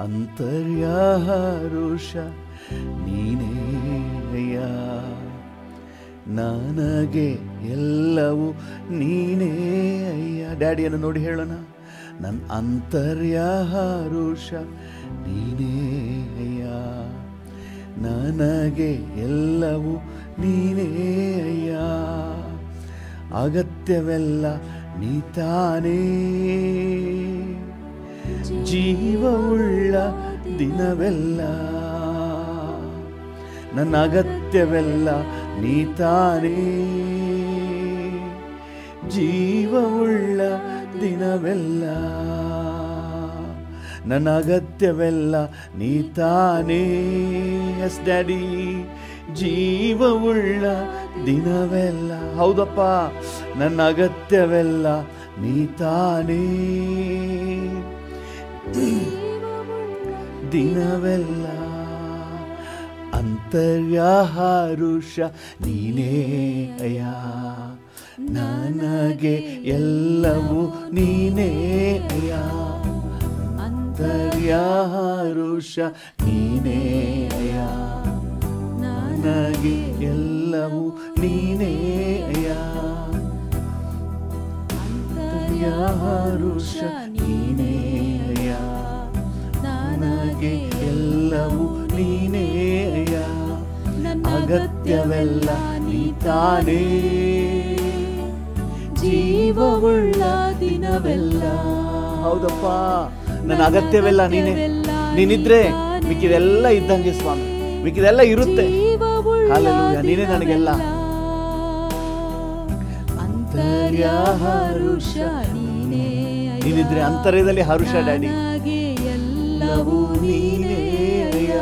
ಅಂತರ್ಯಾರುಷ ನೀನೇ ಅಯ್ಯ ನನಗೆ ಎಲ್ಲವೂ ನೀನೇ ಅಯ್ಯ ಡ್ಯಾಡಿಯನ್ನು ನೋಡಿ ಹೇಳೋಣ ನನ್ನ ಅಂತರ್ಯಾರುಷ ನೀನೇ ಅಯ್ಯ ನನಗೆ ಎಲ್ಲವೂ ನೀನೇ ಅಯ್ಯ ಅಗತ್ಯವೆಲ್ಲ ನೀ ತಾನೇ ಜೀವವುಳ್ಳ ದಿನವೆಲ್ಲ ನನ್ನ ಅಗತ್ಯವೆಲ್ಲ ನೀ ತಾನೇ ಜೀವವುಳ್ಳ ದಿನವೆಲ್ಲ ನನ್ನ ಅಗತ್ಯವೆಲ್ಲ ನೀ ತಾನೇ ಎಸ್ ಡ್ಯಾಡಿ ಜೀವವುಳ್ಳ ದಿನವೆಲ್ಲ ಹೌದಪ್ಪ ನನ್ನ ಅಗತ್ಯವೆಲ್ಲ ನೀ ತಾನೇ ದಿನವೆಲ್ಲ ಅಂತರ್ಯಾರುಷ ನೀನೇ ಅಯ್ಯ ನನಗೆ ಎಲ್ಲವೂ ನೀನೇ ಅಯ್ಯ ಅಂತರ್ಯಾರುಷ ನೀನೇ ಅಯ್ಯ ನನಗೆ ಎಲ್ಲವೂ ನೀನೇ ಅಯ್ಯ ಅಂತರ್ಯಾರುಷ ನೀನೇ ಅಯ್ಯ ನನಗೆ ಎಲ್ಲವೂ ನೀನೇ ಅಯ್ಯ ಅಗತ್ಯವೆಲ್ಲ ನೀ ತಾನೇ ಜೀವವುಳ್ಳ ದಿನವೆಲ್ಲ ಹೌದಪ್ಪ ನನ್ನ ಅಗತ್ಯವೆಲ್ಲ ನೀನೇ ನೀನಿದ್ರೆ ಮಿಕ್ಕಿದೆಲ್ಲ ಇದ್ದಂಗೆ ಸ್ವಾಮಿ ಮಿಕ್ಕಿದೆಲ್ಲ ಇರುತ್ತೆ Hallelujah. ನೀನೇ ನನಗೆಲ್ಲ. ಅಂತರ್ಯಾರುಷ ನೀನೇ ಅಯ್ಯ. ನೀನಿದ್ರೆ ಅಂತರ್ಯದಲ್ಲಿ ಹರುಷ ಡ್ಯಾಡಿ ನನಗೆ ಎಲ್ಲವೂ ನೀನೇ ಅಯ್ಯ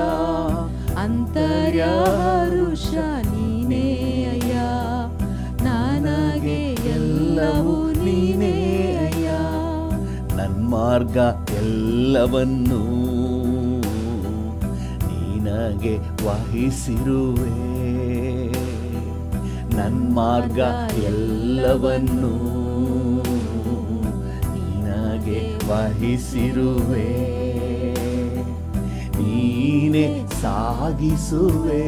ಅಂತರ್ಯಾರುಷ ನೀನೇ ಅಯ್ಯ ನನಗೆ ಎಲ್ಲವೂ ನೀನೇ ಅಯ್ಯ ನನ್ನ ಮಾರ್ಗ ಎಲ್ಲವನ್ನೂ ನೀನಗೆ ವಹಿಸಿರುವೆ ನನ್ನ ಮಾರ್ಗ ಎಲ್ಲವನ್ನೂ ನಿನಗೆ ವಹಿಸಿರುವೆ ನೀನೆ ಸಾಗಿಸುವೆ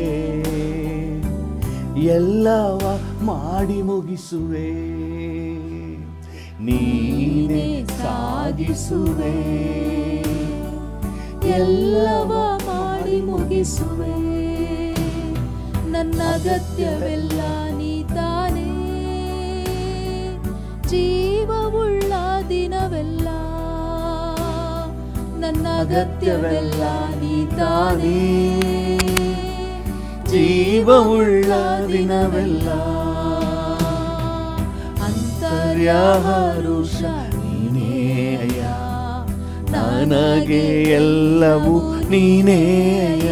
ಎಲ್ಲವ ಮಾಡಿ ಮುಗಿಸುವೆ ನೀನೆ ಸಾಗಿಸುವೆ ಎಲ್ಲವ ಮಾಡಿ ಮುಗಿಸುವೆ ನನ್ನ ಅಗತ್ಯವೆಲ್ಲ ನೀ ತಾನೇ ಜೀವವುಳ್ಳ ದಿನವೆಲ್ಲ ನನ್ನ ಅಗತ್ಯವೆಲ್ಲ ನೀ ತಾನೇ ಜೀವವುಳ್ಳ ದಿನವೆಲ್ಲ ಅಂತರ್ಯಾರುಷ ನೀನೇ ಅಯ್ಯ ನನಗೆ ಎಲ್ಲವೂ ನೀನೇ ಅಯ್ಯ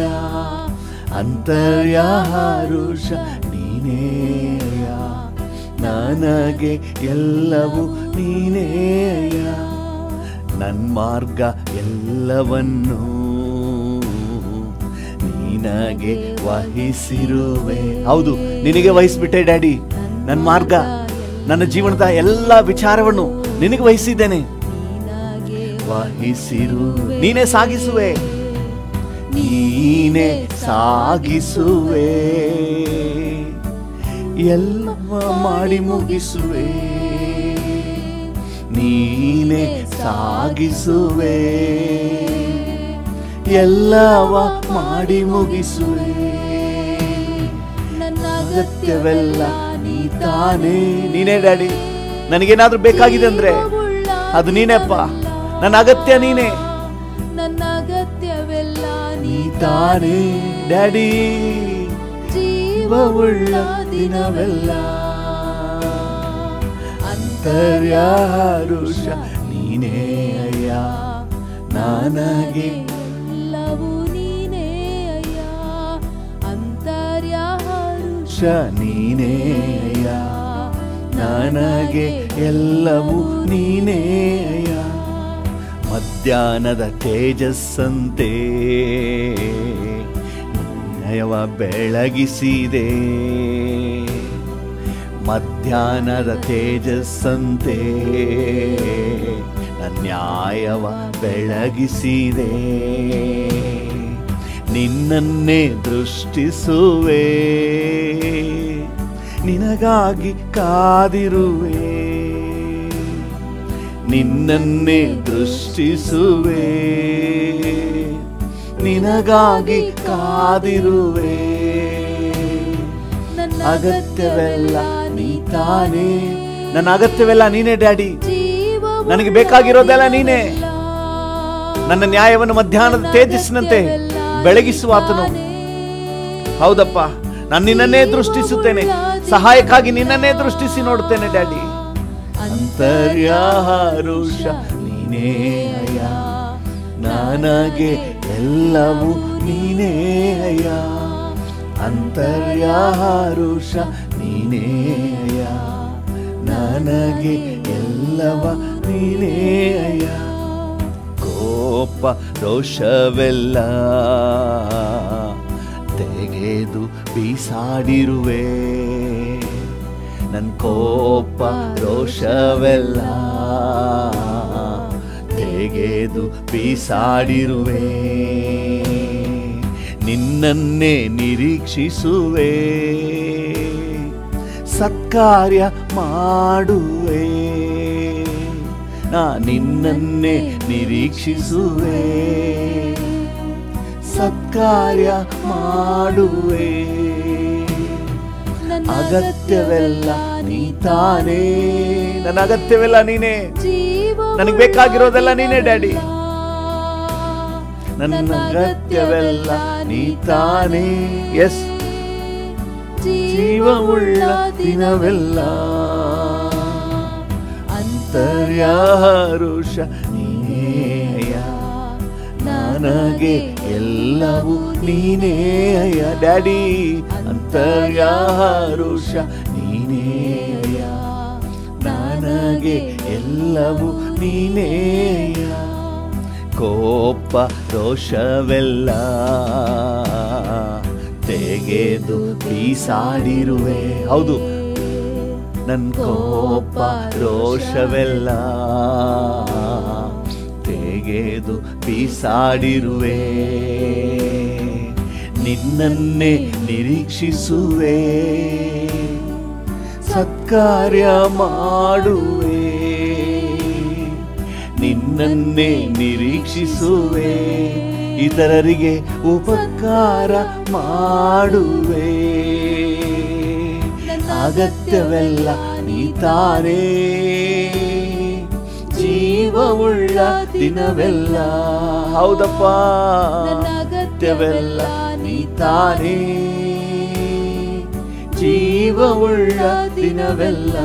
ಅಂತರ್ಯಾರುಷ ನೀನೇ ಅಯ್ಯ ನನಗೆ ಎಲ್ಲವೂ ನೀನೇ ಅಯ್ಯ ನನ್ನ ಮಾರ್ಗ ಎಲ್ಲವನ್ನೂ ನಿನಗೆ ವಹಿಸಿರುವೆ ಹೌದು ನಿನಗೆ ವಹಿಸ್ಬಿಟ್ಟೆ ಡ್ಯಾಡಿ ನನ್ನ ಮಾರ್ಗ ನನ್ನ ಜೀವನದ ಎಲ್ಲ ವಿಚಾರವನ್ನು ನಿನಗೆ ವಹಿಸಿದ್ದೇನೆ ನಿನಗೆ ವಹಿಸಿರು ನೀನೇ ಸಾಗಿಸುವೆ ನೀನೇ ಸಾಗಿಸುವೆ ಎಲ್ಲ ಮಾಡಿ ಮುಗಿಸುವೆ ನೀನೇ ಸಾಗಿಸುವೆ ಎಲ್ಲವ ಮಾಡಿ ಮುಗಿಸುವೆ ನನ್ನ ಅಗತ್ಯವೆಲ್ಲ ನೀ ತಾನೇ ನೀನೇ ಡ್ಯಾಡಿ ನನಗೇನಾದ್ರೂ ಬೇಕಾಗಿದೆ ಅಂದ್ರೆ ಅದು ನೀನೇಪ್ಪ ನನ್ನ ಅಗತ್ಯ ನೀನೇ ನನ್ನ ಅಗತ್ಯವೆಲ್ಲ ನೀ ತಾನೇ ಡ್ಯಾಡಿ ಜೀವವುಳ್ಳ ದಿನವೆಲ್ಲ ಅಂತರ್ಯಾರುಷ ನೀನೇ ಅಯ್ಯ ನನಗೆ ಎಲ್ಲವೂ ನೀನೇ ಅಯ್ಯ ಅಂತರ್ಯಾರುಷ ಶ ನೀನೇ ಅಯ್ಯ ನನಗೆ ಎಲ್ಲವೂ ನೀನೇ ಅಯ್ಯ ಮಧ್ಯಾಹ್ನದ ತೇಜಸ್ಸಂತೆ ನಯವ ಬೆಳಗಿಸಿದೆ ಮಧ್ಯಾಹ್ನದ ತೇಜಸ್ಸಂತೆ ನ್ಯಾಯವ ಬೆಳಗಿಸಿದೆ ನಿನ್ನನ್ನೇ ದೃಷ್ಟಿಸುವೆ ನಿನಗಾಗಿ ಕಾದಿರುವೆ ನಿನ್ನನ್ನೇ ದೃಷ್ಟಿಸುವೆ ನಿನಗಾಗಿ ಕಾದಿರುವೆ ನನ್ನ ಅಗತ್ಯವೆಲ್ಲ ನೀ ತಾನೇ ನನ್ನ ಅಗತ್ಯವೆಲ್ಲ ನೀನೇ ಡ್ಯಾಡಿ ಜೀವವುಳ್ಳ ನನಗೆ ಬೇಕಾಗಿರೋದೆಲ್ಲ ನೀನೇ. ದಿನವೆಲ್ಲ. ನನ್ನ ನ್ಯಾಯವನ್ನು ಮಧ್ಯಾಹ್ನದ ನನ್ನ ತೇಜಸ್ಸಿನಂತೆ ಅಗತ್ಯವೆಲ್ಲ ಬೆಳಗಿಸುವ ಆತನು ನೀನೇ. ಹೌದಪ್ಪ ನಾನು ನಿನ್ನನ್ನೇ ದೃಷ್ಟಿಸುತ್ತೇನೆ ಸಹಾಯಕ್ಕಾಗಿ ನಿನ್ನನ್ನೇ ದೃಷ್ಟಿಸಿ ನೋಡುತ್ತೇನೆ ಡ್ಯಾಡಿ ಅಂತರ್ಯಾರುಷ ನೀನೇ ಅಯ್ಯ ನನಗೆ ಎಲ್ಲವೂ ನೀನೇ ಅಯ್ಯ ಅಂತರ್ಯಾರುಷ ನೀನೇ ಅಯ್ಯ ನನಗೆ ಎಲ್ಲವ ನೀನೇ ಅಯ್ಯ ಕೋಪ ರೋಷವೆಲ್ಲ ತೆಗೆದು ಬೀಸಾಡಿರುವೆ ನನ್ನ ಕೋಪ ರೋಷವೆಲ್ಲ ತೆಗೆದು ಬೀಸಾಡಿರುವೆ ನಿನ್ನನ್ನೇ ನಿರೀಕ್ಷಿಸುವೆ ಸತ್ಕಾರ್ಯ ಮಾಡುವೆ ನಾ ನಿನ್ನನ್ನೇ ನಿರೀಕ್ಷಿಸುವೆ ಸತ್ಕಾರ್ಯ ಮಾಡುವೆ ನನ್ನ ಅಗತ್ಯವೆಲ್ಲ ನೀ ತಾನೇ ನನ್ನ ಅಗತ್ಯವೆಲ್ಲ ನೀನೇ ಜೀವವುಳ್ಳ ನನಗೆ ಬೇಕಾಗಿರೋದೆಲ್ಲ ನೀನೇ ಡ್ಯಾಡಿ ದಿನವೆಲ್ಲ. ನನ್ನ ಅಗತ್ಯವೆಲ್ಲ ನೀ ತಾನೇ ಎಸ್ ಜೀವವುಳ್ಳ ದಿನವೆಲ್ಲ ಅಂತರ್ಯಾರುಷ ನೀನೇಯ ನನಗೆ ಎಲ್ಲವೂ ನೀನೇಯ ಡ್ಯಾಡಿ ಅಂತರ್ಯಾರುಷ ನೀನೇಯ ನನಗೆ ಎಲ್ಲವೂ ನೀನೇಯ ಕೋಪ ರೋಷವೆಲ್ಲ ತೆಗೆದು ಬೀಸಾಡಿರುವೆ ಹೌದು ನನ್ನ ಕೋಪ ರೋಷವೆಲ್ಲ ತೆಗೆದು ಬೀಸಾಡಿರುವೆ ನಿನ್ನನ್ನೇ ನಿರೀಕ್ಷಿಸುವೆ ಸತ್ಕಾರ್ಯ ಮಾಡುವೆ ನಿನ್ನನ್ನೇ ನಿರೀಕ್ಷಿಸುವೆ ಇತರರಿಗೆ ಉಪಕಾರ ಮಾಡುವೆ ಅಗತ್ಯವೆಲ್ಲ ನೀ ತಾನೇ ಜೀವವುಳ್ಳ ದಿನವೆಲ್ಲ ಹೌದಪ್ಪ ನನ್ನ ಅಗತ್ಯವೆಲ್ಲ ನೀ ತಾನೇ ಜೀವವುಳ್ಳ ದಿನವೆಲ್ಲ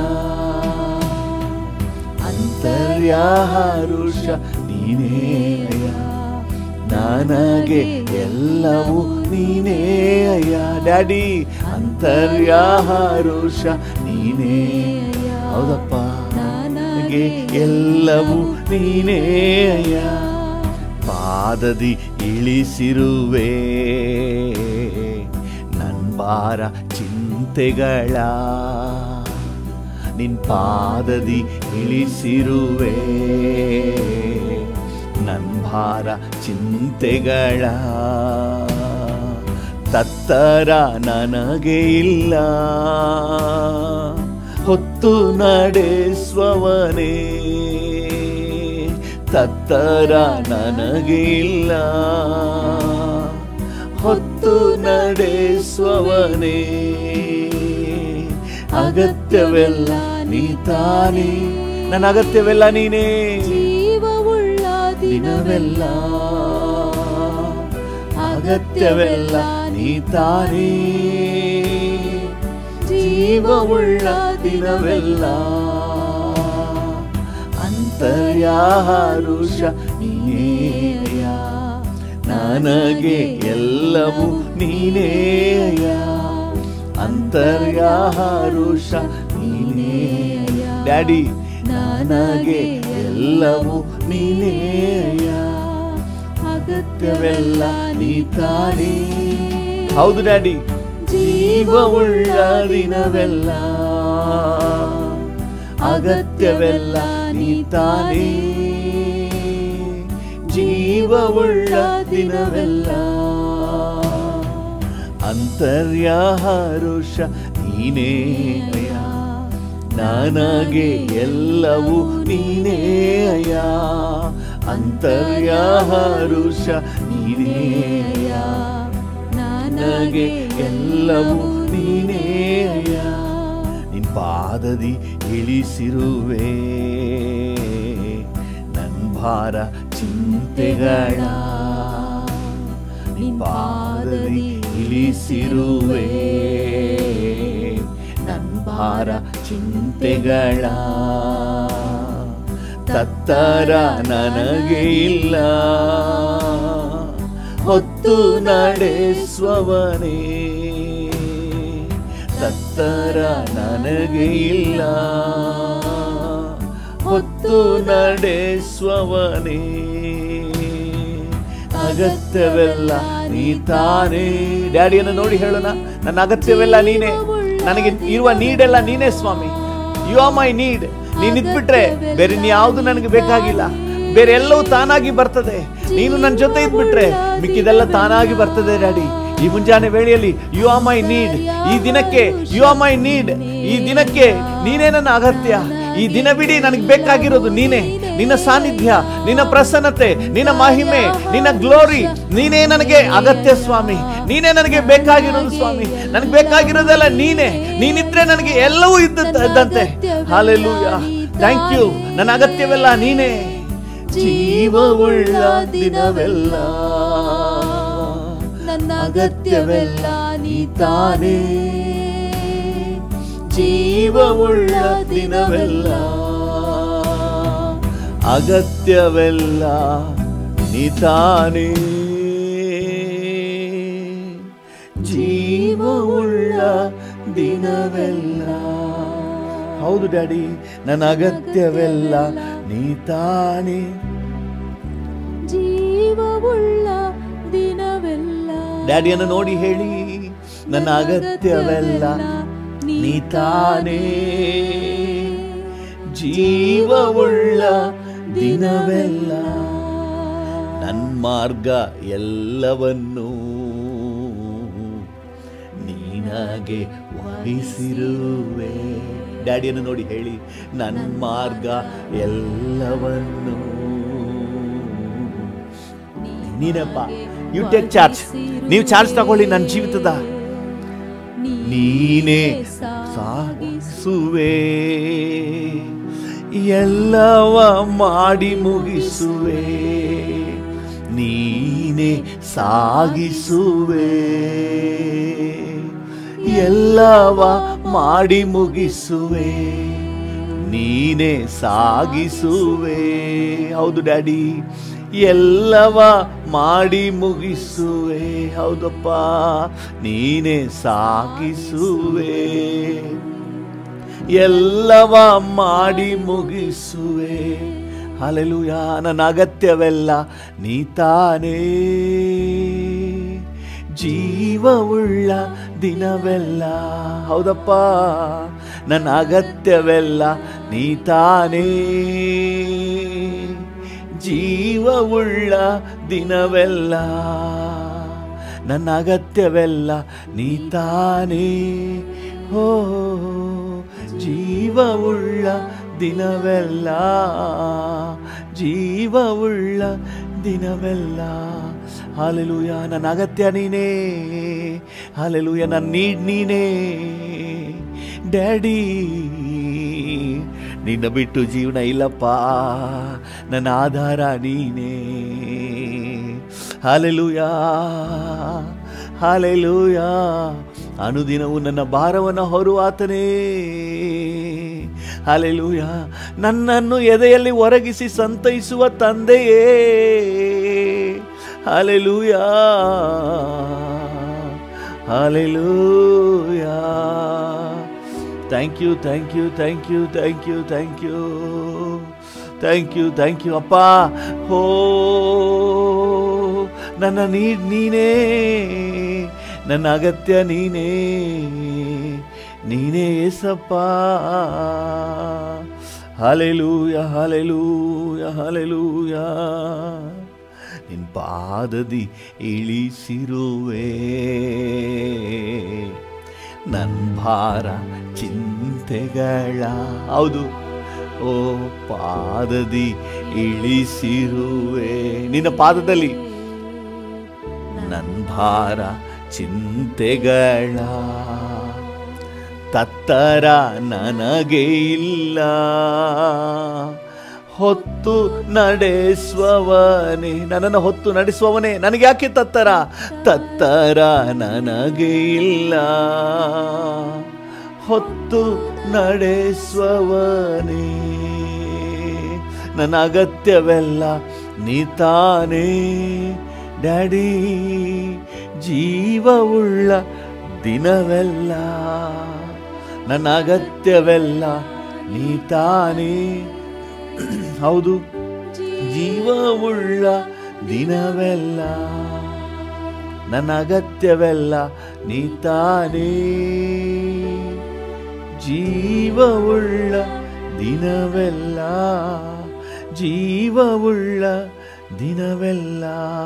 ಅಂತರ್ಯಾರುಷ ನೀನೇಯ ನನಗೆ ಎಲ್ಲವೂ ನೀನೇಯ ಡ್ಯಾಡಿ ಅಂತರ್ಯಾರುಷ ನೀನೇ ಹೌದಪ್ಪ ನನಗೆ ಎಲ್ಲವೂ ನೀನೇಯ ಪಾದದಿ ಇಳಿಸಿರುವೆ ನನ್ ಭಾರ ಚಿಂತೆಗಳ ನಿನ್ ಪಾದದಿ ಇಳಿಸಿರುವೆ ನನ್ ಭಾರ ಚಿಂತೆಗಳ ತತ್ತರ ನನಗೆ ಇಲ್ಲ ಹೊತ್ತು ನಡೆಸುವವನೇ ತತ್ತರ ನನಗೆ ಇಲ್ಲ ಹೊತ್ತು ನಡೆಸುವವನೇ ಅಗತ್ಯವೆಲ್ಲ ನೀ ತಾನೇ ನನ್ನ ಅಗತ್ಯವೆಲ್ಲ ನೀನೇ ಜೀವವುಳ್ಳ ದಿನವೆಲ್ಲ ಅಗತ್ಯವೆಲ್ಲ ನೀ ತಾನೇ ಜೀವವುಳ್ಳ ದಿನವೆಲ್ಲ ಅಂತರ್ಯಾರುಷ ನೀನೇಯ ನನಗೆ ಎಲ್ಲವೂ ನೀನೇಯ ಅಂತರ್ಯಾರುಷ ನೀನೇಯ ಡ್ಯಾಡಿ ನನಗೆ ಎಲ್ಲವೂ ನೀನೇಯ ಅಗತ್ಯವೆಲ್ಲ ನೀ ತಾನೇ ಹೌದು ಡ್ಯಾಡಿ ಜೀವವುಳ್ಳ ದಿನವೆಲ್ಲ ಅಗತ್ಯವೆಲ್ಲ ನೀ ತಾನೇ ಜೀವವುಳ್ಳ ದಿನವೆಲ್ಲ ಅಂತರ್ಯ ಹರುಷ ನೀನೇ ಅಯ್ಯ ನನಗೆ ಎಲ್ಲವೂ ನೀನೇ ಅಯ್ಯ ಅಂತರ್ಯ ಹರುಷ ನೀನೇ ಅಯ್ಯ ನನಗೆ ಎಲ್ಲವೂ ನೀನೇ ಅಯ್ಯ ನಿನ್ ಪಾದದಿ ಇಳಿಸಿರುವೆ ನನ್ ಭಾರ ಚಿಂತೆಗಳ ನಿನ್ ಪಾದದಿ ಇಳಿಸಿರುವೆ ನನ್ ಭಾರ ಚಿಂತೆಗಳ ತತ್ತರ ನನಗೆ ಇಲ್ಲ ಹೊತ್ತು ನಡೆಸುವವನೇ ತತ್ತರ ನನಗೆ ಇಲ್ಲ ಹೊತ್ತು ನಡೆಸುವವನೇ ಅಗತ್ಯವೆಲ್ಲ ನೀ ತಾನೇ ಡ್ಯಾಡಿಯನ್ನು ನೋಡಿ ಹೇಳೋಣ ನನ್ನ ಅಗತ್ಯವೆಲ್ಲ ನೀನೇ ನನಗೆ ಇರುವ ನೀಡೆಲ್ಲ ನೀನೇ ಸ್ವಾಮಿ ಯು ಆರ್ ಮೈ ನೀಡ್ ನೀನ್ ಇದ್ಬಿಟ್ರೆ ಬೇರೆ ಯಾವುದು ನನಗೆ ಬೇಕಾಗಿಲ್ಲ ಬೇರೆ ಎಲ್ಲವೂ ತಾನಾಗಿ ಬರ್ತದೆ ನೀನು ನನ್ನ ಜೊತೆ ಇದ್ಬಿಟ್ರೆ ಮಿಕ್ಕಿದೆಲ್ಲ ತಾನಾಗಿ ಬರ್ತದೆ ಡ್ಯಾಡಿ ಈ ಮುಂಜಾನೆ ವೇಳೆಯಲ್ಲಿ ಯು ಆರ್ ಮೈ ನೀಡ್ ಈ ದಿನಕ್ಕೆ ಯು ಆರ್ ಮೈ ನೀಡ್ ಈ ದಿನಕ್ಕೆ ನೀನೇ ನನ್ನ ಅಗತ್ಯ ಈ ದಿನವಿಡೀ ನನಗೆ ಬೇಕಾಗಿರೋದು ನೀನೇ ನಿನ್ನ ಸಾನ್ನಿಧ್ಯ ನಿನ್ನ ಪ್ರಸನ್ನತೆ ನಿನ್ನ ಮಹಿಮೆ ನಿನ್ನ ಗ್ಲೋರಿ ನೀನೇ ನನಗೆ ಅಗತ್ಯ ಸ್ವಾಮಿ ನೀನೇ ನನಗೆ ಬೇಕಾಗಿರೋದು ಸ್ವಾಮಿ ನನಗೆ ಬೇಕಾಗಿರೋದೆಲ್ಲ ನೀನೇ ನೀನಿದ್ರೆ ನನಗೆ ಎಲ್ಲವೂ ಇದ್ದ ಇದ್ದಂತೆ ಹಾಲೆಲೂಯ ಥ್ಯಾಂಕ್ ಯು ನನ್ನ ಅಗತ್ಯವೆಲ್ಲ ನೀನೇ ಜೀವವುಳ್ಳ ದಿನವೆಲ್ಲ ನನ್ನ ಅಗತ್ಯವೆಲ್ಲ ನೀ ತಾನೇ ಜೀವವುಳ್ಳ ದಿನವೆಲ್ಲ ಅಗತ್ಯವೆಲ್ಲ ನಿತಾನೇ ಜೀವವುಳ್ಳ ದಿನವೆಲ್ಲ ಹೌದು ಡ್ಯಾಡಿ ನನ್ನ ಅಗತ್ಯವೆಲ್ಲ ನೀತಾನೇ ಜೀವವುಳ್ಳ ದಿನವೆಲ್ಲ ಡ್ಯಾಡಿಯನ್ನು ನೋಡಿ ಹೇಳಿ ನನ್ನ ಅಗತ್ಯವೆಲ್ಲ ನೀ ತಾನೇ ಜೀವವುಳ್ಳ ದಿನವೆಲ್ಲ ನನ್ನ ಮಾರ್ಗ ಎಲ್ಲವನ್ನೂ ನೀನಾಗೆ ವಹಿಸಿರುವೆ ಡ್ಯಾಡಿಯನ್ನು ನೋಡಿ ಹೇಳಿ ನನ್ನ ಮಾರ್ಗ ಎಲ್ಲವನ್ನೂ ನೀನಪ್ಪ ಯು ಟೇಕ್ ಚಾರ್ಜ್ ನೀವು ಚಾರ್ಜ್ ತಗೊಳ್ಳಿ ನನ್ನ ಜೀವಿತದ ನೀನೇ ಸಾಗಿಸುವೆ ಎಲ್ಲವ ಮಾಡಿ ಮುಗಿಸುವೆ ನೀನೇ ಸಾಗಿಸುವೆ ಎಲ್ಲವ ಮಾಡಿ ಮುಗಿಸುವೆ ನೀನೇ ಸಾಗಿಸುವೆ ಹೌದು ಡ್ಯಾಡಿ ಎಲ್ಲವ ಮಾಡಿ ಮುಗಿಸುವೆ ಹೌದಪ್ಪ ನೀನೇ ಸಾಗಿಸುವೆ ಎಲ್ಲವ ಮಾಡಿ ಮುಗಿಸುವೆ ಅಲೆಲುಯ ನನ್ನ ಅಗತ್ಯವೆಲ್ಲ ನೀ ತಾನೇ ಜೀವವುಳ್ಳ ದಿನವೆಲ್ಲ ಹೌದಪ್ಪ ನನ್ನ ಅಗತ್ಯವೆಲ್ಲ ನೀ ತಾನೇ ಜೀವವುಳ್ಳ ದಿನವೆಲ್ಲ ನನ್ನ ಅಗತ್ಯವೆಲ್ಲ ನೀ ತಾನೇ ಹೋ ಜೀವವುಳ್ಳ ದಿನವೆಲ್ಲ ಜೀವವುಳ್ಳ ದಿನವೆಲ್ಲ ಹಾಲೆಲೂಯ ನನ್ನ ಅಗತ್ಯ ನೀನೇ ಹಾಲೆಲೂಯ ನನ್ನ ನೀಡ್ ನೀನೇ ಡ್ಯಾಡಿ ನಿನ್ನ ಬಿಟ್ಟು ಜೀವನ ಇಲ್ಲಪ್ಪ ನನ್ನ ಆಧಾರ ನೀನೇ ಹಾಲೆಲೂಯ ಹಾಲೆಲೂಯ ಅನುದಿನವು ನನ್ನ ಭಾರವನ್ನು ಹೊರುವಾತನೇ ಹಾಲೆಲೂಯ ನನ್ನನ್ನು ಎದೆಯಲ್ಲಿ ಒರಗಿಸಿ ಸಂತೈಸುವ ತಂದೆಯೇ hallelujah hallelujah thank you thank you thank you thank you thank you thank you thank you ಅಪ್ಪ ಹೋ ನನ್ನ ನೀಡ್ ನೀನೇ ನನ್ನ ಅಗತ್ಯ ನೀನೇ ನೀನೇ ಏಸಪ್ಪ ಹಾಲೆಲೂಯ ಹಾಲೆಲೂಯ ಹಾಲೆಲೂಯ ನಿನ್ ಪಾದದಿ ಇಳಿಸಿರುವೆ ನನ್ ಭಾರ ಚಿಂತೆಗಳ ಹೌದು ಓ ಪಾದದಿ ಇಳಿಸಿರುವೆ ನಿನ್ನ ಪಾದದಲ್ಲಿ ನನ್ ಭಾರ ಚಿಂತೆಗಳ ತತ್ತರ ನನಗೆ ಇಲ್ಲ ಹೊತ್ತು ನಡೆಸುವವನೇ ನನ್ನನ್ನು ಹೊತ್ತು ನಡೆಸುವವನೇ ನನಗೆ ಯಾಕೆ ತತ್ತರ ತತ್ತರ ನನಗೆ ಇಲ್ಲ ಹೊತ್ತು ನಡೆಸುವವನೇ ನನ್ನ ಅಗತ್ಯವೆಲ್ಲ ನೀ ತಾನೇ ಡ್ಯಾಡಿ ಜೀವವುಳ್ಳ ದಿನವೆಲ್ಲ ನನ್ನ ಅಗತ್ಯವೆಲ್ಲ ನೀ ತಾನೇ ಹೌದು ಜೀವವುಳ್ಳ ದಿನವೆಲ್ಲ ನನ್ನ ಅಗತ್ಯವೆಲ್ಲ ನೀ ತಾನೇ ಜೀವವುಳ್ಳ ದಿನವೆಲ್ಲ ಜೀವವುಳ್ಳ ದಿನವೆಲ್ಲ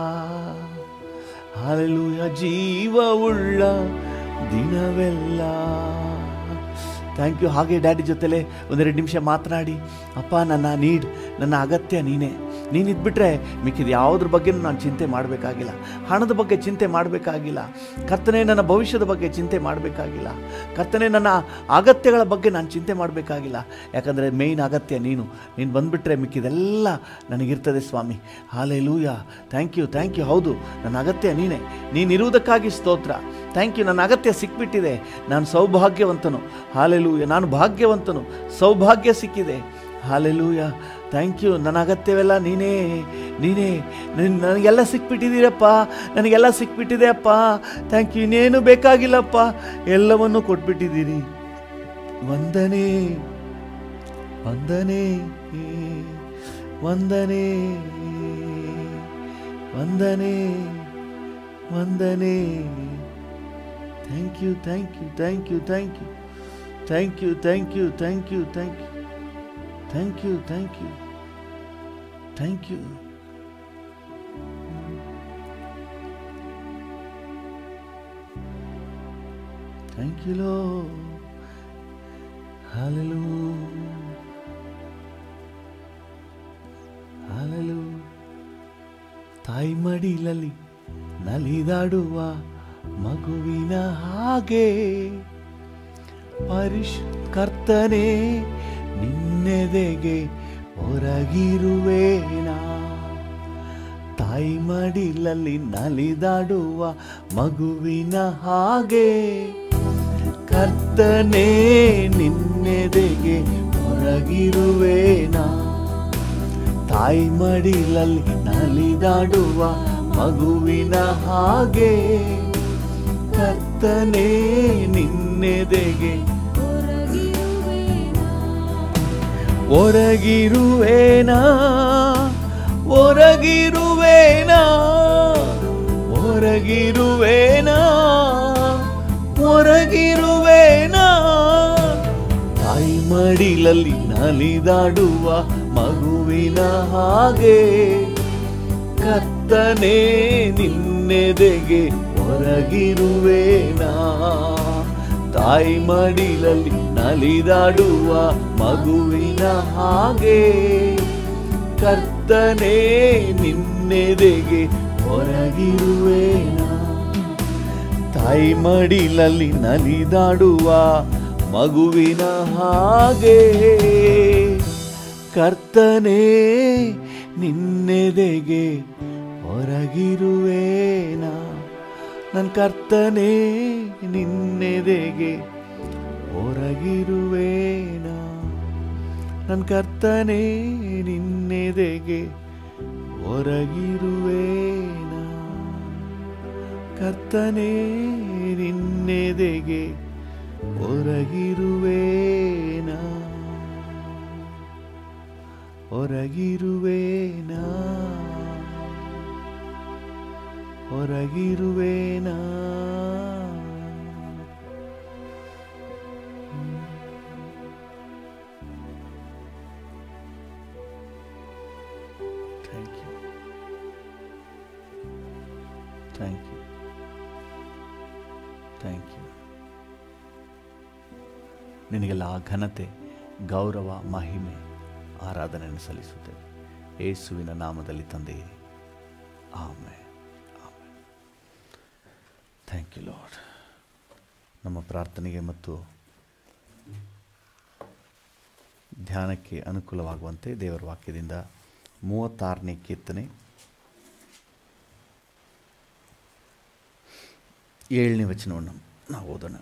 ಹಾಲೆಲೂಯ ಜೀವವುಳ್ಳ ದಿನವೆಲ್ಲ ಥ್ಯಾಂಕ್ ಯು ಹಾಗೆ ಡ್ಯಾಡಿ ಜೊತೆಲೆ ಒಂದೆರಡು ನಿಮಿಷ ಮಾತನಾಡಿ ಅಪ್ಪ ನನ್ನ ನೀಡ್ ನನ್ನ ಅಗತ್ಯ ನೀನೇ ನೀನಿದ್ಬಿಟ್ರೆ ಮಿಕ್ಕಿದ ಯಾವುದ್ರ ಬಗ್ಗೆ ನಾನು ಚಿಂತೆ ಮಾಡಬೇಕಾಗಿಲ್ಲ ಹಣದ ಬಗ್ಗೆ ಚಿಂತೆ ಮಾಡಬೇಕಾಗಿಲ್ಲ ಕರ್ತನೆ ನನ್ನ ಭವಿಷ್ಯದ ಬಗ್ಗೆ ಚಿಂತೆ ಮಾಡಬೇಕಾಗಿಲ್ಲ ಕರ್ತನೆ ನನ್ನ ಅಗತ್ಯಗಳ ಬಗ್ಗೆ ನಾನು ಚಿಂತೆ ಮಾಡಬೇಕಾಗಿಲ್ಲ ಯಾಕಂದರೆ ಮೇಯ್ನ್ ಅಗತ್ಯ ನೀನು ನೀನು ಬಂದುಬಿಟ್ರೆ ಮಿಕ್ಕಿದೆಲ್ಲ ನನಗಿರ್ತದೆ ಸ್ವಾಮಿ hallelujah thank you thank you ಹೌದು ನನ್ನ ಅಗತ್ಯ ನೀನೇ ನೀನಿರುವುದಕ್ಕಾಗಿ ಸ್ತೋತ್ರ ಥ್ಯಾಂಕ್ ಯು ನನ್ನ ಅಗತ್ಯ ಸಿಕ್ಬಿಟ್ಟಿದೆ ನಾನು ಸೌಭಾಗ್ಯವಂತನು ಹಾಲೆಲೂಯ ನಾನು ಭಾಗ್ಯವಂತನು ಸೌಭಾಗ್ಯ ಸಿಕ್ಕಿದೆ ಹಾಲೆಲೂಯ ಥ್ಯಾಂಕ್ ಯು ನನ್ನ ಅಗತ್ಯವೆಲ್ಲ ನೀನೇ ನೀನೇ ನಿನ್- ನನಗೆಲ್ಲ ಸಿಕ್ಬಿಟ್ಟಿದ್ದೀರಪ್ಪ ನನಗೆಲ್ಲ ಸಿಕ್ಬಿಟ್ಟಿದೆ ಅಪ್ಪ ಥ್ಯಾಂಕ್ ಯು ಇನ್ನೇನು ಬೇಕಾಗಿಲ್ಲಪ್ಪ ಎಲ್ಲವನ್ನೂ ಕೊಟ್ಬಿಟ್ಟಿದ್ದೀರಿ ವಂದನೆ ವಂದನೆ ವಂದನೆ ವಂದನೆ ವಂದನೆ thank you thank you thank you thank you thank you thank you thank you thank you thank you thank you thank you thank you ಲೋ ಹಾಲೆಲೂ ಹಾಲೆಲೂ ತಾಯಿ ಮಡಿಲಲ್ಲಿ ನಲಿದಾಡುವ ಮಗುವಿನ ಹಾಗೆ ಪರಿಶ್ ಕರ್ತನೆ ನಿನ್ನೆದೆಗೆ ಹೊರಗಿರುವೇನಾ ತಾಯಿ ಮಡಿಲಲ್ಲಿ ನಲಿದಾಡುವ ಮಗುವಿನ ಹಾಗೆ ಕರ್ತನೆ ನಿನ್ನೆದೆಗೆ ಹೊರಗಿರುವೇನಾ ತಾಯಿ ಮಡಿಲಲ್ಲಿ ನಲಿದಾಡುವ ಮಗುವಿನ ಹಾಗೆ ಕರ್ತನೆ ನಿನ್ನೆದೆಗೆ ಹೊರಗಿರುವೇನಾ ಹೊರಗಿರುವೇನಾ ಹೊರಗಿರುವೇನಾ ಹೊರಗಿರುವೇನಾ ತಾಯಿ ಮಡಿಲಲ್ಲಿ ನಲಿದಾಡುವ ಮಗುವಿನ ಹಾಗೆ ಕತ್ತನೆ ನಿನ್ನೆದೆಗೆ ಹೊರಗಿರುವೇನಾ ತಾಯಿ ಮಡಿಲಲ್ಲಿ ನಲಿದಾಡುವ ಮಗುವಿನ ಹಾಗೆ ಕರ್ತನೆ ನಿನ್ನೆದೆಗೆ ಹೊರಗಿರುವೇನಾ ತಾಯಿ ಮಡಿಲಲ್ಲಿ ನಲಿದಾಡುವ ಮಗುವಿನ ಹಾಗೆ ಕರ್ತನೆ ನಿನ್ನೆದೆಗೆ ಹೊರಗಿರುವೇನಾ ನನ್ನ ಕರ್ತನೆ ನಿನ್ನೆದೆಗೆ ಹೊರಗಿರುವೇನಾ ನನ್ನ ಕರ್ತನೆ ನಿನ್ನೆದೆಗೆ ಹೊರಗಿರುವೇನಾ ಕರ್ತನೆ ನಿನ್ನೆದೆಗೆ ಹೊರಗಿರುವೇನಾ ಹೊರಗಿರುವೇನಾ ಹೊರಗಿರುವೇನಾ thank you thank you thank you ನಿನಗೆಲ್ಲ ಘನತೆ ಗೌರವ ಮಹಿಮೆ ಆರಾಧನೆಯನ್ನು ಸಲ್ಲಿಸುತ್ತೇವೆ ಯೇಸುವಿನ ನಾಮದಲ್ಲಿ ತಂದೆಯೇ ಆಮೆ ಆಮೆ ಥ್ಯಾಂಕ್ ಯು ಲಾರ್ಡ್ ನಮ್ಮ ಪ್ರಾರ್ಥನೆಗೆ ಮತ್ತು ಧ್ಯಾನಕ್ಕೆ ಅನುಕೂಲವಾಗುವಂತೆ ದೇವರ ವಾಕ್ಯದಿಂದ ಮೂವತ್ತಾರನೇ ಕೀರ್ತನೆ ಏಳನೇ ವಚನವನ್ನು ನಾವು ಓದೋಣ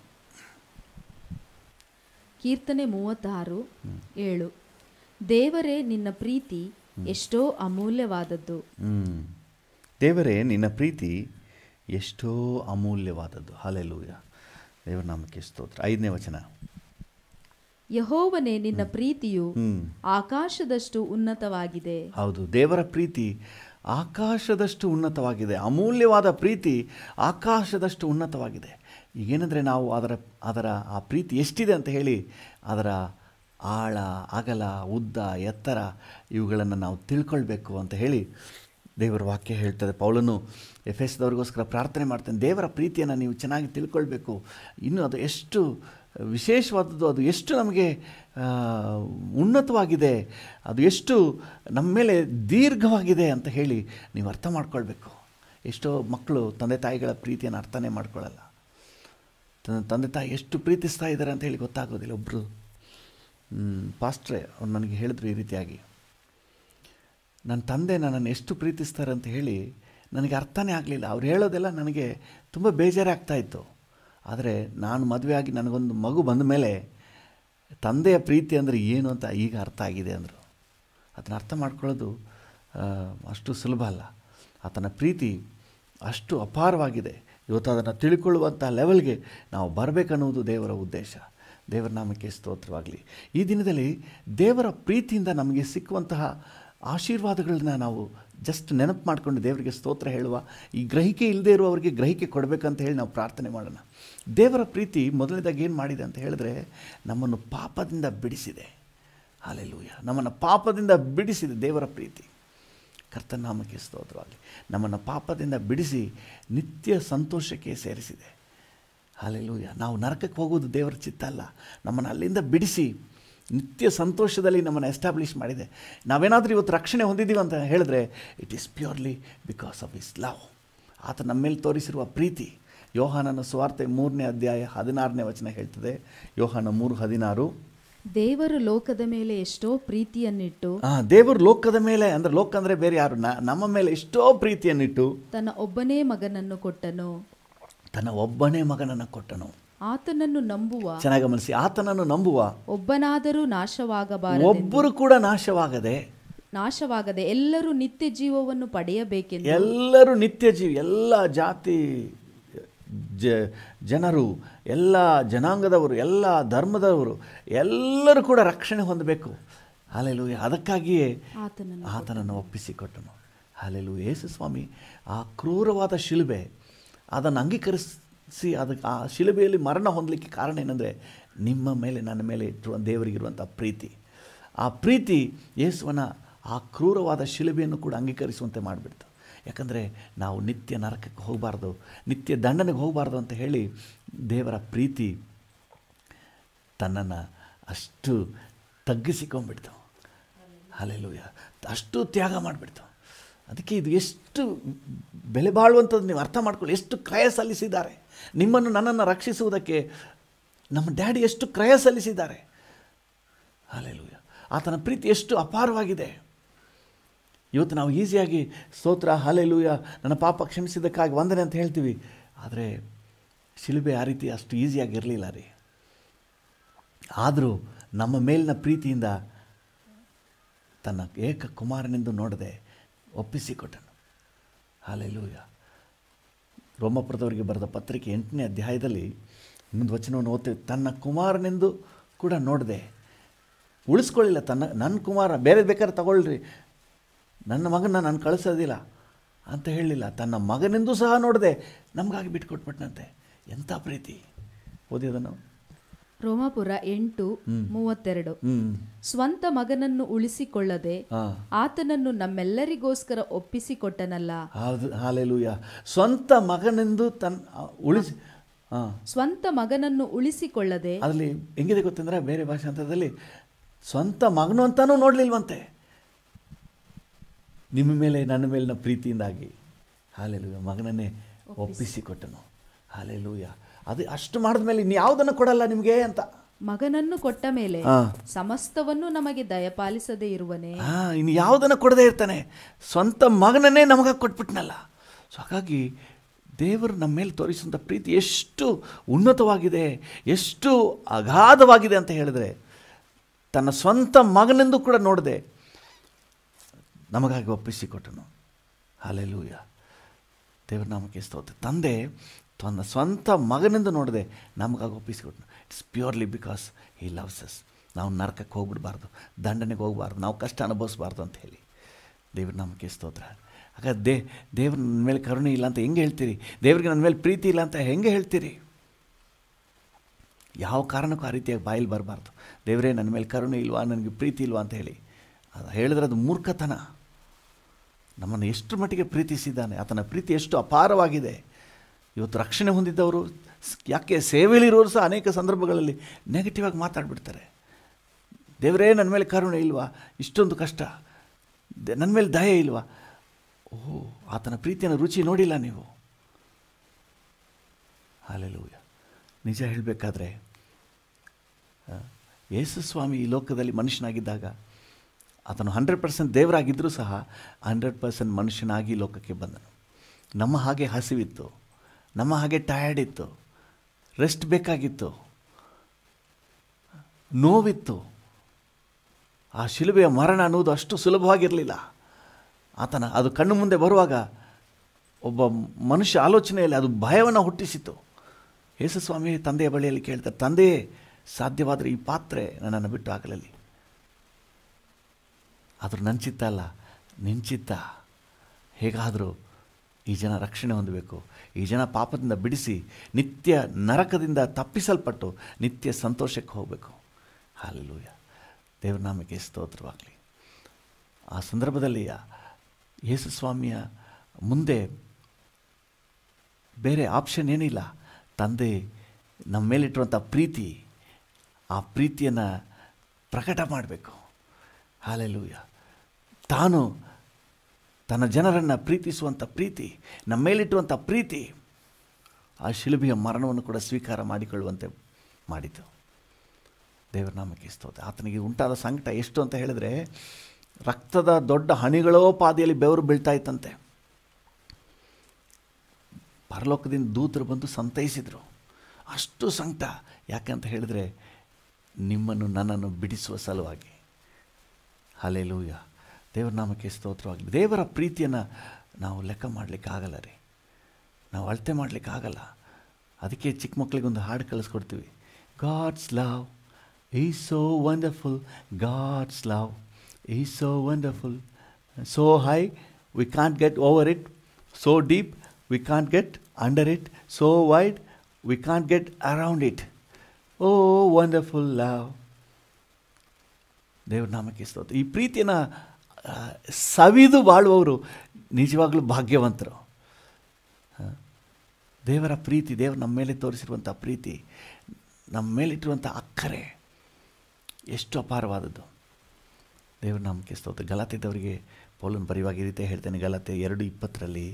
ಕೀರ್ತನೆ ಮೂವತ್ತಾರು ಏಳು ದೇವರೇ ನಿನ್ನ ಪ್ರೀತಿ ಎಷ್ಟೋ ಅಮೂಲ್ಯವಾದದ್ದು ಹ್ಮ್. ದೇವರೇ ನಿನ್ನ ಪ್ರೀತಿ ಎಷ್ಟೋ ಅಮೂಲ್ಯವಾದದ್ದು ಹಾಲೆಲೂಯ ದೇವರ ನಾಮಕ್ಕೆ ಸ್ತೋತ್ರ ಐದನೇ ವಚನ ಯಹೋವನೇ ನಿನ್ನ ಪ್ರೀತಿಯು ಹ್ಮ್ ಆಕಾಶದಷ್ಟು ಉನ್ನತವಾಗಿದೆ ಹೌದು ದೇವರ ಪ್ರೀತಿ ಆಕಾಶದಷ್ಟು ಉನ್ನತವಾಗಿದೆ ಅಮೂಲ್ಯವಾದ ಪ್ರೀತಿ ಆಕಾಶದಷ್ಟು ಉನ್ನತವಾಗಿದೆ ಈಗೇನೆಂದರೆ ನಾವು ಅದರ ಅದರ ಆ ಪ್ರೀತಿ ಎಷ್ಟಿದೆ ಅಂತ ಹೇಳಿ ಅದರ ಆಳ ಅಗಲ ಉದ್ದ ಎತ್ತರ ಇವುಗಳನ್ನು ನಾವು ತಿಳ್ಕೊಳ್ಬೇಕು ಅಂತ ಹೇಳಿ ದೇವರ ವಾಕ್ಯ ಹೇಳ್ತದೆ ಪೌಲನು ಎಫ್ ಎಸ್ದವ್ರಿಗೋಸ್ಕರ ಪ್ರಾರ್ಥನೆ ಮಾಡ್ತೇನೆ ದೇವರ ಪ್ರೀತಿಯನ್ನು ನೀವು ಚೆನ್ನಾಗಿ ತಿಳ್ಕೊಳ್ಬೇಕು ಇನ್ನು ಅದು ಎಷ್ಟು ವಿಶೇಷವಾದದ್ದು ಅದು ಎಷ್ಟು ನಮಗೆ ಆ, ಉನ್ನತವಾಗಿದೆ ಅದು ಎಷ್ಟು ನಮ್ಮ ಮೇಲೆ ದೀರ್ಘವಾಗಿದೆ ಅಂತ ಹೇಳಿ ನೀವು ಅರ್ಥ ಮಾಡ್ಕೊಳ್ಬೇಕು ಎಷ್ಟೋ ಮಕ್ಕಳು ತಂದೆ ತಾಯಿಗಳ ಪ್ರೀತಿಯನ್ನು ಅರ್ಥನೇ ಮಾಡ್ಕೊಳ್ಳಲ್ಲ ತನ್ನ ತಂದೆ ತಾಯಿ ಎಷ್ಟು ಪ್ರೀತಿಸ್ತಾ ಇದ್ದಾರೆ ಅಂತ ಹೇಳಿ ಗೊತ್ತಾಗೋದಿಲ್ಲ ಒಬ್ಬರು ಪಾಸ್ಟ್ರೆ ಅವ್ರು ನನಗೆ ಹೇಳಿದ್ರು ಈ ರೀತಿಯಾಗಿ ನನ್ನ ತಂದೆ ನನ್ನನ್ನು ಎಷ್ಟು ಪ್ರೀತಿಸ್ತಾರೆ ಅಂತ ಹೇಳಿ ನನಗೆ ಅರ್ಥನೇ ಆಗಲಿಲ್ಲ ಅವ್ರು ಹೇಳೋದೆಲ್ಲ ನನಗೆ ತುಂಬ ಬೇಜಾರೇ ಆಗ್ತಾ ಇತ್ತು ಆದರೆ ನಾನು ಮದುವೆಯಾಗಿ ನನಗೊಂದು ಮಗು ಬಂದ ಮೇಲೆ ತಂದೆಯ ಪ್ರೀತಿ ಅಂದರೆ ಏನು ಅಂತ ಈಗ ಅರ್ಥ ಆಗಿದೆ ಅಂದರು ಅದನ್ನು ಅರ್ಥ ಮಾಡ್ಕೊಳ್ಳೋದು ಆ, ಅಷ್ಟು ಸುಲಭ ಅಲ್ಲ ಆತನ ಪ್ರೀತಿ ಅಷ್ಟು ಅಪಾರವಾಗಿದೆ ಇವತ್ತು ಅದನ್ನು ತಿಳ್ಕೊಳ್ಳುವಂಥ ಲೆವೆಲ್ಗೆ ನಾವು ಬರಬೇಕನ್ನುವುದು ದೇವರ ಉದ್ದೇಶ ದೇವರ ನಾಮಕ್ಕೆ ಸ್ತೋತ್ರವಾಗಲಿ ಈ ದಿನದಲ್ಲಿ ದೇವರ ಪ್ರೀತಿಯಿಂದ ನಮಗೆ ಸಿಕ್ಕುವಂತಹ ಆಶೀರ್ವಾದಗಳನ್ನ ನಾವು ಜಸ್ಟ್ ನೆನಪು ಮಾಡಿಕೊಂಡು ದೇವರಿಗೆ ಸ್ತೋತ್ರ ಹೇಳುವ ಈ ಗ್ರಹಿಕೆ ಇಲ್ಲದೆ ಇರುವವರಿಗೆ ಗ್ರಹಿಕೆ ಕೊಡಬೇಕಂತ ಹೇಳಿ ನಾವು ಪ್ರಾರ್ಥನೆ ಮಾಡೋಣ ದೇವರ ಪ್ರೀತಿ ಮೊದಲನೇದಾಗಿ ಏನು ಮಾಡಿದೆ ಅಂತ ಹೇಳಿದ್ರೆ ನಮ್ಮನ್ನು ಪಾಪದಿಂದ ಬಿಡಿಸಿದೆ ಹಾಲೆಲೂಯ ನಮ್ಮನ್ನು ಪಾಪದಿಂದ ಬಿಡಿಸಿದೆ ದೇವರ ಪ್ರೀತಿ ಕರ್ತನ ನಾಮಕ್ಕೆ ಸ್ತೋತ್ರವಾಗಲಿ ನಮ್ಮನ್ನು ಪಾಪದಿಂದ ಬಿಡಿಸಿ ನಿತ್ಯ ಸಂತೋಷಕ್ಕೆ ಸೇರಿಸಿದೆ ಹಾಲೆಲೂಯ ನಾವು ನರಕಕ್ಕೆ ಹೋಗುವುದು ದೇವರ ಚಿತ್ತ ಅಲ್ಲ ನಮ್ಮನ್ನು ಅಲ್ಲಿಂದ ಬಿಡಿಸಿ ನಿತ್ಯ ಸಂತೋಷದಲ್ಲಿ ನಮ್ಮನ್ನು ಎಸ್ಟಾಬ್ಲಿಷ್ ಮಾಡಿದೆ ನಾವೇನಾದರೂ ಇವತ್ತು ರಕ್ಷಣೆ ಹೊಂದಿದ್ದೀವಿ ಅಂತ ಹೇಳಿದ್ರೆ it is purely because of his love ಆತ ನಮ್ಮ ಮೇಲೆ ತೋರಿಸಿರುವ ಪ್ರೀತಿ ಯೋಹಾನನ ಸುವಾರ್ತೆ ಮೂರನೇ ಅಧ್ಯಾಯ ಹದಿನಾರನೇ ವಚನ ಹೇಳ್ತದೆ ಯೋಹಾನ ಮೂರು ಹದಿನಾರು ದೇವರು ಲೋಕದ ಮೇಲೆ ಎಷ್ಟೋ ಪ್ರೀತಿಯನ್ನಿಟ್ಟು ಆ, ದೇವರು ಲೋಕದ ಮೇಲೆ ಅಂದರೆ ಲೋಕ ಅಂದರೆ ಬೇರೆ ಯಾರು ನ- ನಮ್ಮ ಮೇಲೆ ಎಷ್ಟೋ ಪ್ರೀತಿಯನ್ನಿಟ್ಟು ತನ್ನ ಒಬ್ಬನೇ ಮಗನನ್ನು ಕೊಟ್ಟನು ತನ್ನ ಒಬ್ಬನೇ ಮಗನನ್ನು ಕೊಟ್ಟನು ಆತನನ್ನು ನಂಬುವ ಚೆನ್ನಾಗಿ ಗಮನಿಸಿ ಆತನನ್ನು ನಂಬುವ ಒಬ್ಬನಾದರೂ ನಾಶವಾಗಬಾರದು ಒಬ್ಬರು ಕೂಡ ನಾಶವಾಗದೆ ನಾಶವಾಗದೆ ಎಲ್ಲರೂ ನಿತ್ಯ ಜೀವವನ್ನು ಪಡೆಯಬೇಕೆಂದು ಎಲ್ಲರೂ ನಿತ್ಯ ಜೀವಿ ಎಲ್ಲ ಜಾತಿ ಜ ಜನರು ಎಲ್ಲ ಜನಾಂಗದವರು ಎಲ್ಲ ಧರ್ಮದವರು ಎಲ್ಲರೂ ಕೂಡ ರಕ್ಷಣೆ ಹೊಂದಬೇಕು ಹಾಲೆಲು ಅದಕ್ಕಾಗಿಯೇ ಆತನನ್ನು ಆತನನ್ನು ಒಪ್ಪಿಸಿಕೊಟ್ಟನು ಹಾಲೆಲು ಯೇಸು ಸ್ವಾಮಿ ಆ ಕ್ರೂರವಾದ ಶಿಲುಬೆ ಅದನ್ನು ಅಂಗೀಕರಿಸಿ ಅದಕ್ಕೆ ಆ ಶಿಲುಬೆಯಲ್ಲಿ ಮರಣ ಹೊಂದಲಿಕ್ಕೆ ಕಾರಣ ಏನಂದರೆ ನಿಮ್ಮ ಮೇಲೆ ನನ್ನ ಮೇಲೆ ಇಟ್ಟಿರುವ ದೇವರಿಗಿರುವಂಥ ಪ್ರೀತಿ ಆ ಪ್ರೀತಿ ಯೇಸುವನ ಆ ಕ್ರೂರವಾದ ಶಿಲುಬೆಯನ್ನು ಕೂಡ ಅಂಗೀಕರಿಸುವಂತೆ ಮಾಡಿಬಿಡ್ತು ಯಾಕಂದರೆ ನಾವು ನಿತ್ಯ ನರಕಕ್ಕೆ ಹೋಗಬಾರ್ದು ನಿತ್ಯ ದಂಡನೆಗೆ ಹೋಗಬಾರ್ದು ಅಂತ ಹೇಳಿ ದೇವರ ಪ್ರೀತಿ ತನ್ನನ್ನು ಅಷ್ಟು ತಗ್ಗಿಸಿಕೊಂಡ್ಬಿಡ್ತು ಅಲ್ಲೆಲ್ಲೂಯ ಅಷ್ಟು ತ್ಯಾಗ ಮಾಡಿಬಿಡ್ತು ಅದಕ್ಕೆ ಇದು ಎಷ್ಟು ಬೆಲೆ ಬಾಳುವಂಥದ್ದು ನೀವು ಅರ್ಥ ಮಾಡ್ಕೊಳ್ಳಿ ಎಷ್ಟು ಕ್ರಯ ಸಲ್ಲಿಸಿದ್ದಾರೆ ನಿಮ್ಮನ್ನು ನನ್ನನ್ನು ರಕ್ಷಿಸುವುದಕ್ಕೆ ನಮ್ಮ ಡ್ಯಾಡಿ ಎಷ್ಟು ಕ್ರಯ ಸಲ್ಲಿಸಿದ್ದಾರೆ ಅಲ್ಲೆಲ್ಲೂಯ ಆತನ ಪ್ರೀತಿ ಎಷ್ಟು ಅಪಾರವಾಗಿದೆ ಇವತ್ತು ನಾವು ಈಸಿಯಾಗಿ ಸ್ತೋತ್ರ ಹಾಲೆಲೂಯ ನನ್ನ ಪಾಪ ಕ್ಷಮಿಸಿದ್ದಕ್ಕಾಗಿ ವಂದನೆ ಅಂತ ಹೇಳ್ತೀವಿ ಆದರೆ ಶಿಲುಬೆ ಆ ರೀತಿ ಅಷ್ಟು ಈಸಿಯಾಗಿ ಇರಲಿಲ್ಲ ರೀ ಆದರೂ ನಮ್ಮ ಮೇಲಿನ ಪ್ರೀತಿಯಿಂದ ತನ್ನ ಏಕ ಕುಮಾರನೆಂದು ನೋಡದೆ ಒಪ್ಪಿಸಿಕೊಟ್ಟನು ಹಾಲೆಲೂಯ ರೋಮಪುರದವರಿಗೆ ಬರೆದ ಪತ್ರಿಕೆ ಎಂಟನೇ ಅಧ್ಯಾಯದಲ್ಲಿ ಇನ್ನೊಂದು ವಚನವನ್ನು ಓದ್ತೇವೆ ತನ್ನ ಕುಮಾರನೆಂದು ಕೂಡ ನೋಡದೆ ಉಳಿಸ್ಕೊಳ್ಳಿಲ್ಲ ತನ್ನ ನನ್ನ ಕುಮಾರ ಬೇರೆ ಬೇಕಾದ್ರೆ ತಗೊಳ್ರಿ ನನ್ನ ಮಗನ ನಾನು ಕಳಿಸೋದಿಲ್ಲ ಅಂತ ಹೇಳಲಿಲ್ಲ ತನ್ನ ಮಗನೆಂದೂ ಸಹ ನೋಡದೆ ನಮಗಾಗಿ ಬಿಟ್ಕೊಟ್ಬಿಟ್ನಂತೆ ಎಂಥ ಪ್ರೀತಿ ಓದಿ ಅದನ್ನು ರೋಮಾಪುರ ಎಂಟು ಮೂವತ್ತೆರಡು ಹ್ಮ್ ಸ್ವಂತ ಮಗನನ್ನು ಉಳಿಸಿಕೊಳ್ಳದೆ ಹಾ ಆತನನ್ನು ನಮ್ಮೆಲ್ಲರಿಗೋಸ್ಕರ ಒಪ್ಪಿಸಿಕೊಟ್ಟನಲ್ಲ ಹೌದು ಹಾಲೆಲೂಯ ಸ್ವಂತ ಮಗನೆಂದು ತನ್ನ ಉಳಿಸಿ ಹಾ ಸ್ವಂತ ಮಗನನ್ನು ಉಳಿಸಿಕೊಳ್ಳದೆ ಅದರಲ್ಲಿ ಹೆಂಗಿದೆ ಗೊತ್ತಂದ್ರೆ ಬೇರೆ ಭಾಷಾಂತರದಲ್ಲಿ ಸ್ವಂತ ಮಗನು ಅಂತಾನೂ ನೋಡಲಿಲ್ವಂತೆ ನಿಮ್ಮ ಮೇಲೆ ನನ್ನ ಮೇಲಿನ ಪ್ರೀತಿಯಿಂದಾಗಿ ಹಾಲೆಲೂಯ ಮಗನನ್ನೇ ಒಪ್ಪಿಸಿಕೊಟ್ಟನು ಹಾಲೆಲೂಯ ಅದು ಅಷ್ಟು ಮಾಡಿದ್ಮೇಲೆ ಇನ್ನು ಯಾವುದನ್ನು ಕೊಡಲ್ಲ ನಿಮಗೆ ಅಂತ ಮಗನನ್ನು ಕೊಟ್ಟ ಮೇಲೆ ಹಾ. ಸಮಸ್ತವನ್ನು ನಮಗೆ ದಯಪಾಲಿಸದೇ ಇರುವನೇ ಹಾ ಇನ್ನು ಯಾವುದನ್ನು ಕೊಡದೇ ಇರ್ತಾನೆ ಸ್ವಂತ ಮಗನನ್ನೇ ನಮಗೆ ಕೊಟ್ಬಿಟ್ನಲ್ಲ ಸೊ ಹಾಗಾಗಿ ದೇವರು ನಮ್ಮ ಮೇಲೆ ತೋರಿಸುವಂಥ ಪ್ರೀತಿ ಎಷ್ಟು ಉನ್ನತವಾಗಿದೆ ಎಷ್ಟು ಅಗಾಧವಾಗಿದೆ ಅಂತ ಹೇಳಿದ್ರೆ ತನ್ನ ಸ್ವಂತ ಮಗನೆಂದು ಕೂಡ ನೋಡದೆ ನಮಗಾಗಿ ಒಪ್ಪಿಸಿಕೊಟ್ಟನು ಹಾಲೆಲೂಯ ದೇವರ ನಾಮಕ್ಕೆ ಸ್ತೋತ್ರ ತಂದೆ ತನ್ನ ಸ್ವಂತ ಮಗನೆಂದು ನೋಡದೆ ನಮಗಾಗಿ ಒಪ್ಪಿಸಿಕೊಟ್ಟನು it's purely because he loves us ನಾವು ನರಕಕ್ಕೆ ಹೋಗ್ಬಿಡಬಾರ್ದು ದಂಡನೆಗೆ ಹೋಗಬಾರ್ದು ನಾವು ಕಷ್ಟ ಅನುಭವಿಸ್ಬಾರ್ದು ಅಂತ ಹೇಳಿ ದೇವ್ರ ನಾಮಕ್ಕೆ ಸ್ತೋತ್ರ ಹಾಗಾದ್ರೆ ದೇ ದೇವ್ರ ನನ್ನ ಮೇಲೆ ಕರುಣೆ ಇಲ್ಲ ಅಂತ ಹೆಂಗೆ ಹೇಳ್ತೀರಿ ದೇವ್ರಿಗೆ ನನ್ನ ಮೇಲೆ ಪ್ರೀತಿ ಇಲ್ಲ ಅಂತ ಹೆಂಗೆ ಹೇಳ್ತೀರಿ ಯಾವ ಕಾರಣಕ್ಕೂ ಆ ರೀತಿಯಾಗಿ ಬಾಯಲ್ಲಿ ಬರಬಾರ್ದು ದೇವರೇ ನನ್ನ ಮೇಲೆ ಕರುಣೆ ಇಲ್ವಾ ನನಗೆ ಪ್ರೀತಿ ಇಲ್ವಾ ಅಂತ ಹೇಳಿ ಅದು ಹೇಳಿದ್ರೆ ಅದು ಮೂರ್ಖತನ ನಮ್ಮನ್ನು ಎಷ್ಟು ಮಟ್ಟಿಗೆ ಪ್ರೀತಿಸಿದ್ದಾನೆ ಆತನ ಪ್ರೀತಿ ಎಷ್ಟು ಅಪಾರವಾಗಿದೆ ಇವತ್ತು ರಕ್ಷಣೆ ಹೊಂದಿದ್ದವರು ಸ್- ಯಾಕೆ ಸೇವೆಯಲ್ಲಿರೋರು ಸಹ ಅನೇಕ ಸಂದರ್ಭಗಳಲ್ಲಿ ನೆಗೆಟಿವ್ ಆಗಿ ಮಾತಾಡ್ಬಿಡ್ತಾರೆ ದೇವರೇ ನನ್ನ ಮೇಲೆ ಕರುಣೆ ಇಲ್ವಾ ಇಷ್ಟೊಂದು ಕಷ್ಟ ದೆ- ನನ್ನ ಮೇಲೆ ದಯೆ ಇಲ್ವಾ ಓಹ್ ಆತನ ಪ್ರೀತಿಯನ್ನು ರುಚಿ ನೋಡಿಲ್ಲ ನೀವು ಹಾಲೆಲೂಯ ನಿಜ ಹೇಳಬೇಕಾದ್ರೆ ಯೇಸು ಸ್ವಾಮಿ ಈ ಲೋಕದಲ್ಲಿ ಮನುಷ್ಯನಾಗಿದ್ದಾಗ ಆತನು ಹಂಡ್ರೆಡ್ ಪರ್ಸೆಂಟ್ ದೇವರಾಗಿದ್ದರೂ ಸಹ ಹಂಡ್ರೆಡ್ ಪರ್ಸೆಂಟ್ ಮನುಷ್ಯನಾಗಿ ಈ ಲೋಕಕ್ಕೆ ಬಂದನು ನಮ್ಮ ಹಾಗೆ ಹಸಿವಿತ್ತು ನಮ್ಮ ಹಾಗೆ ಟಯರ್ಡ್ ಇತ್ತು ರೆಸ್ಟ್ ಬೇಕಾಗಿತ್ತು ನೋವಿತ್ತು ಆ ಶಿಲುಬೆಯ ಮರಣ ಅನ್ನೋದು ಅಷ್ಟು ಸುಲಭವಾಗಿರಲಿಲ್ಲ ಆತನ ಅದು ಕಣ್ಣು ಮುಂದೆ ಬರುವಾಗ ಒಬ್ಬ ಮನುಷ್ಯ ಆಲೋಚನೆಯಲ್ಲಿ ಅದು ಭಯವನ್ನು ಹುಟ್ಟಿಸಿತು ಯೇಸುಸ್ವಾಮಿ ತಂದೆಯ ಬಳಿಯಲ್ಲಿ ಕೇಳ್ತಾರೆ ತಂದೆಯೇ ಸಾಧ್ಯವಾದರೆ ಈ ಪಾತ್ರೆ ನನ್ನನ್ನು ಬಿಟ್ಟು ಆಗಲಲ್ಲಿ ಆದರೂ ನನ್ನ ಚಿತ್ತ ಅಲ್ಲ ನಿನ್ನ ಚಿತ್ತ ಹೇಗಾದರೂ ಈ ಜನ ರಕ್ಷಣೆ ಹೊಂದಬೇಕು ಈ ಜನ ಪಾಪದಿಂದ ಬಿಡಿಸಿ ನಿತ್ಯ ನರಕದಿಂದ ತಪ್ಪಿಸಲ್ಪಟ್ಟು ನಿತ್ಯ ಸಂತೋಷಕ್ಕೆ ಹೋಗಬೇಕು ಹಾಲೆಲೂಯ ದೇವ್ರ ನಾಮಕ್ಕೆ ಸ್ತೋತ್ರವಾಗಲಿ ಆ ಸಂದರ್ಭದಲ್ಲಿ ಆ ಯೇಸು ಸ್ವಾಮಿಯ ಮುಂದೆ ಬೇರೆ ಆಪ್ಷನ್ ಏನಿಲ್ಲ ತಂದೆ ನಮ್ಮ ಮೇಲಿಟ್ಟಿರುವಂಥ ಪ್ರೀತಿ ಆ ಪ್ರೀತಿಯನ್ನು ಪ್ರಕಟ ಮಾಡಬೇಕು ಹಾಲೆಲೂಯ ತಾನು ತನ್ನ ಜನರನ್ನು ಪ್ರೀತಿಸುವಂಥ ಪ್ರೀತಿ ನಮ್ಮ ಮೇಲಿಟ್ಟುವಂಥ ಪ್ರೀತಿ ಆ ಶಿಲುಬೆಯ ಮರಣವನ್ನು ಕೂಡ ಸ್ವೀಕಾರ ಮಾಡಿಕೊಳ್ಳುವಂತೆ ಮಾಡಿತು ದೇವರ ನಾಮಕ್ಕೆ ಸ್ತೋತ್ರ ಆತನಿಗೆ ಉಂಟಾದ ಸಂಕಟ ಎಷ್ಟು ಅಂತ ಹೇಳಿದ್ರೆ ರಕ್ತದ ದೊಡ್ಡ ಹಣಿಗಳೋ ಪಾದಿಯಲ್ಲಿ ಬೆವರು ಬೀಳ್ತಾ ಇತ್ತಂತೆ ಪರಲೋಕದಿಂದ ದೂತರು ಬಂದು ಸಂತೈಸಿದರು ಅಷ್ಟು ಸಂಕಟ ಯಾಕಂತ ಹೇಳಿದ್ರೆ ನಿಮ್ಮನ್ನು ನನ್ನನ್ನು ಬಿಡಿಸುವ ಸಲುವಾಗಿ ಹಲೆಲೂಯ ದೇವರ ನಾಮಕ್ಕೆ ಸ್ತೋತ್ರವಾಗಲಿ ದೇವರ ಪ್ರೀತಿಯನ್ನು ನಾವು ಲೆಕ್ಕ ಮಾಡಲಿಕ್ಕೆ ಆಗಲ್ಲ ರೀ ನಾವು ಅಳತೆ ಮಾಡಲಿಕ್ಕೆ ಆಗಲ್ಲ ಅದಕ್ಕೆ ಚಿಕ್ಕ ಮಕ್ಕಳಿಗೆ ಒಂದು ಹಾಡು ಕಳಿಸ್ಕೊಡ್ತೀವಿ God's love is so wonderful God's love is so wonderful so high we can't get over it so deep we can't get under it so wide we can't get around it oh wonderful love ದೇವ್ರ ನಾಮಕ್ಕೆ ಸ್ತೋತ್ರ ಈ ಪ್ರೀತಿಯನ್ನು ಆ, ಸವಿದು ಬಾಳುವವರು ನಿಜವಾಗ್ಲೂ ಭಾಗ್ಯವಂತರು ಹ. ದೇವರ ಪ್ರೀತಿ ದೇವರು ನಮ್ಮ ಮೇಲೆ ತೋರಿಸಿರುವಂಥ ಪ್ರೀತಿ ನಮ್ಮ ಮೇಲಿಟ್ಟಿರುವಂಥ ಅಕ್ಕರೆ ಎಷ್ಟು ಅಪಾರವಾದದ್ದು ದೇವ್ರ ನಾಮಕ್ಕೆ ಸ್ತೋತ್ರ ಗಲಾತೆದವರಿಗೆ ಪೌಲನ್ ಬರೆಯುವಾಗ ಈ ರೀತಿ ಹೇಳ್ತೇನೆ ಗಲಾತೆ ಎರಡು ಇಪ್ಪತ್ತರಲ್ಲಿ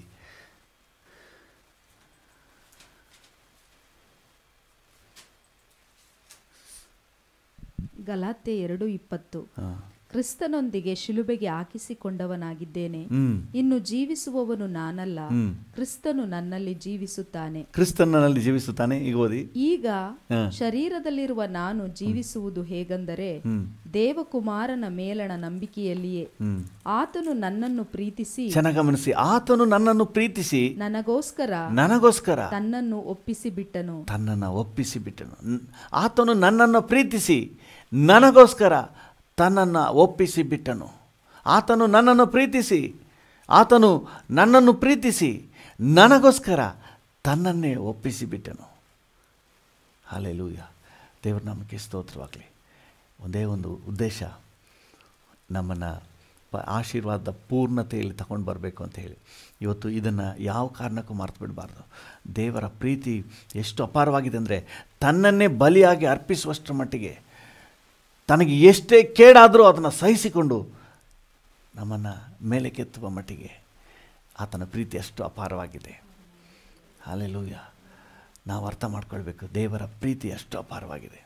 ಗಲಾತೆ ಎರಡು ಇಪ್ಪತ್ತು ಹಾಂ ಕ್ರಿಸ್ತನೊಂದಿಗೆ ಶಿಲುಬೆಗೆ ಹಾಕಿಸಿಕೊಂಡವನಾಗಿದ್ದೇನೆ ಹ್ಞೂ ಇನ್ನು ಜೀವಿಸುವವನು ನಾನಲ್ಲ ಹ್ಮ್. ಕ್ರಿಸ್ತನು ನನ್ನಲ್ಲಿ ಜೀವಿಸುತ್ತಾನೆ ಕ್ರಿಸ್ತನಲ್ಲಿ ಜೀವಿಸುತ್ತಾನೆ ಈಗ ಓದಿ ಈಗ ಹಾ. ಶರೀರದಲ್ಲಿರುವ ನಾನು ಜೀವಿಸುವುದು ಹೇಗೆಂದರೆ ಹ್ಮ್. ದೇವಕುಮಾರನ ಮೇಲಣ ನಂಬಿಕೆಯಲ್ಲಿಯೇ ಹ್ಞೂ ಆತನು ನನ್ನನ್ನು ಪ್ರೀತಿಸಿ ಚೆನ್ನಾಗಿ ಗಮನಿಸಿ ಆತನು ನನ್ನನ್ನು ಪ್ರೀತಿಸಿ ನನಗೋಸ್ಕರ ನನಗೋಸ್ಕರ ತನ್ನನ್ನು ಒಪ್ಪಿಸಿ ಬಿಟ್ಟನು ತನ್ನನ್ನು ಒಪ್ಪಿಸಿ ಬಿಟ್ಟನು ನ್- ಆತನು ನನ್ನನ್ನು ಪ್ರೀತಿಸಿ ನನಗೋಸ್ಕರ ತನ್ನನ್ನು ಒಪ್ಪಿಸಿ ಬಿಟ್ಟನು ಆತನು ನನ್ನನ್ನು ಪ್ರೀತಿಸಿ ಆತನು ನನ್ನನ್ನು ಪ್ರೀತಿಸಿ ನನಗೋಸ್ಕರ ತನ್ನನ್ನೇ ಒಪ್ಪಿಸಿ ಬಿಟ್ಟನು ಹಾಲೆಲೂಯ ದೇವ್ರ ನಾಮಕ್ಕೆ ಸ್ತೋತ್ರವಾಗಲಿ ಒಂದೇ ಒಂದು ಉದ್ದೇಶ ನಮ್ಮನ್ನು ಪ ಆಶೀರ್ವಾದದ ಪೂರ್ಣತೆಯಲ್ಲಿ ತಗೊಂಡು ಬರಬೇಕು ಅಂತ ಹೇಳಿ ಇವತ್ತು ಇದನ್ನು ಯಾವ ಕಾರಣಕ್ಕೂ ಮರ್ತು ಬಿಡಬಾರ್ದು ದೇವರ ಪ್ರೀತಿ ಎಷ್ಟು ಅಪಾರವಾಗಿದೆ ಅಂದರೆ ತನ್ನನ್ನೇ ಬಲಿಯಾಗಿ ಅರ್ಪಿಸುವಷ್ಟರ ಮಟ್ಟಿಗೆ ತನಗೆ ಎಷ್ಟೇ ಕೇಡಾದರೂ ಅದನ್ನು ಸಹಿಸಿಕೊಂಡು ನಮ್ಮನ್ನು ಮೇಲೆ ಕೆತ್ತುವ ಮಟ್ಟಿಗೆ ಆತನ ಪ್ರೀತಿ ಅಷ್ಟು ಅಪಾರವಾಗಿದೆ ಹಾಲೆಲೂಯ ನಾವು ಅರ್ಥ ಮಾಡ್ಕೊಳ್ಬೇಕು ದೇವರ ಪ್ರೀತಿ ಅಷ್ಟು ಅಪಾರವಾಗಿದೆ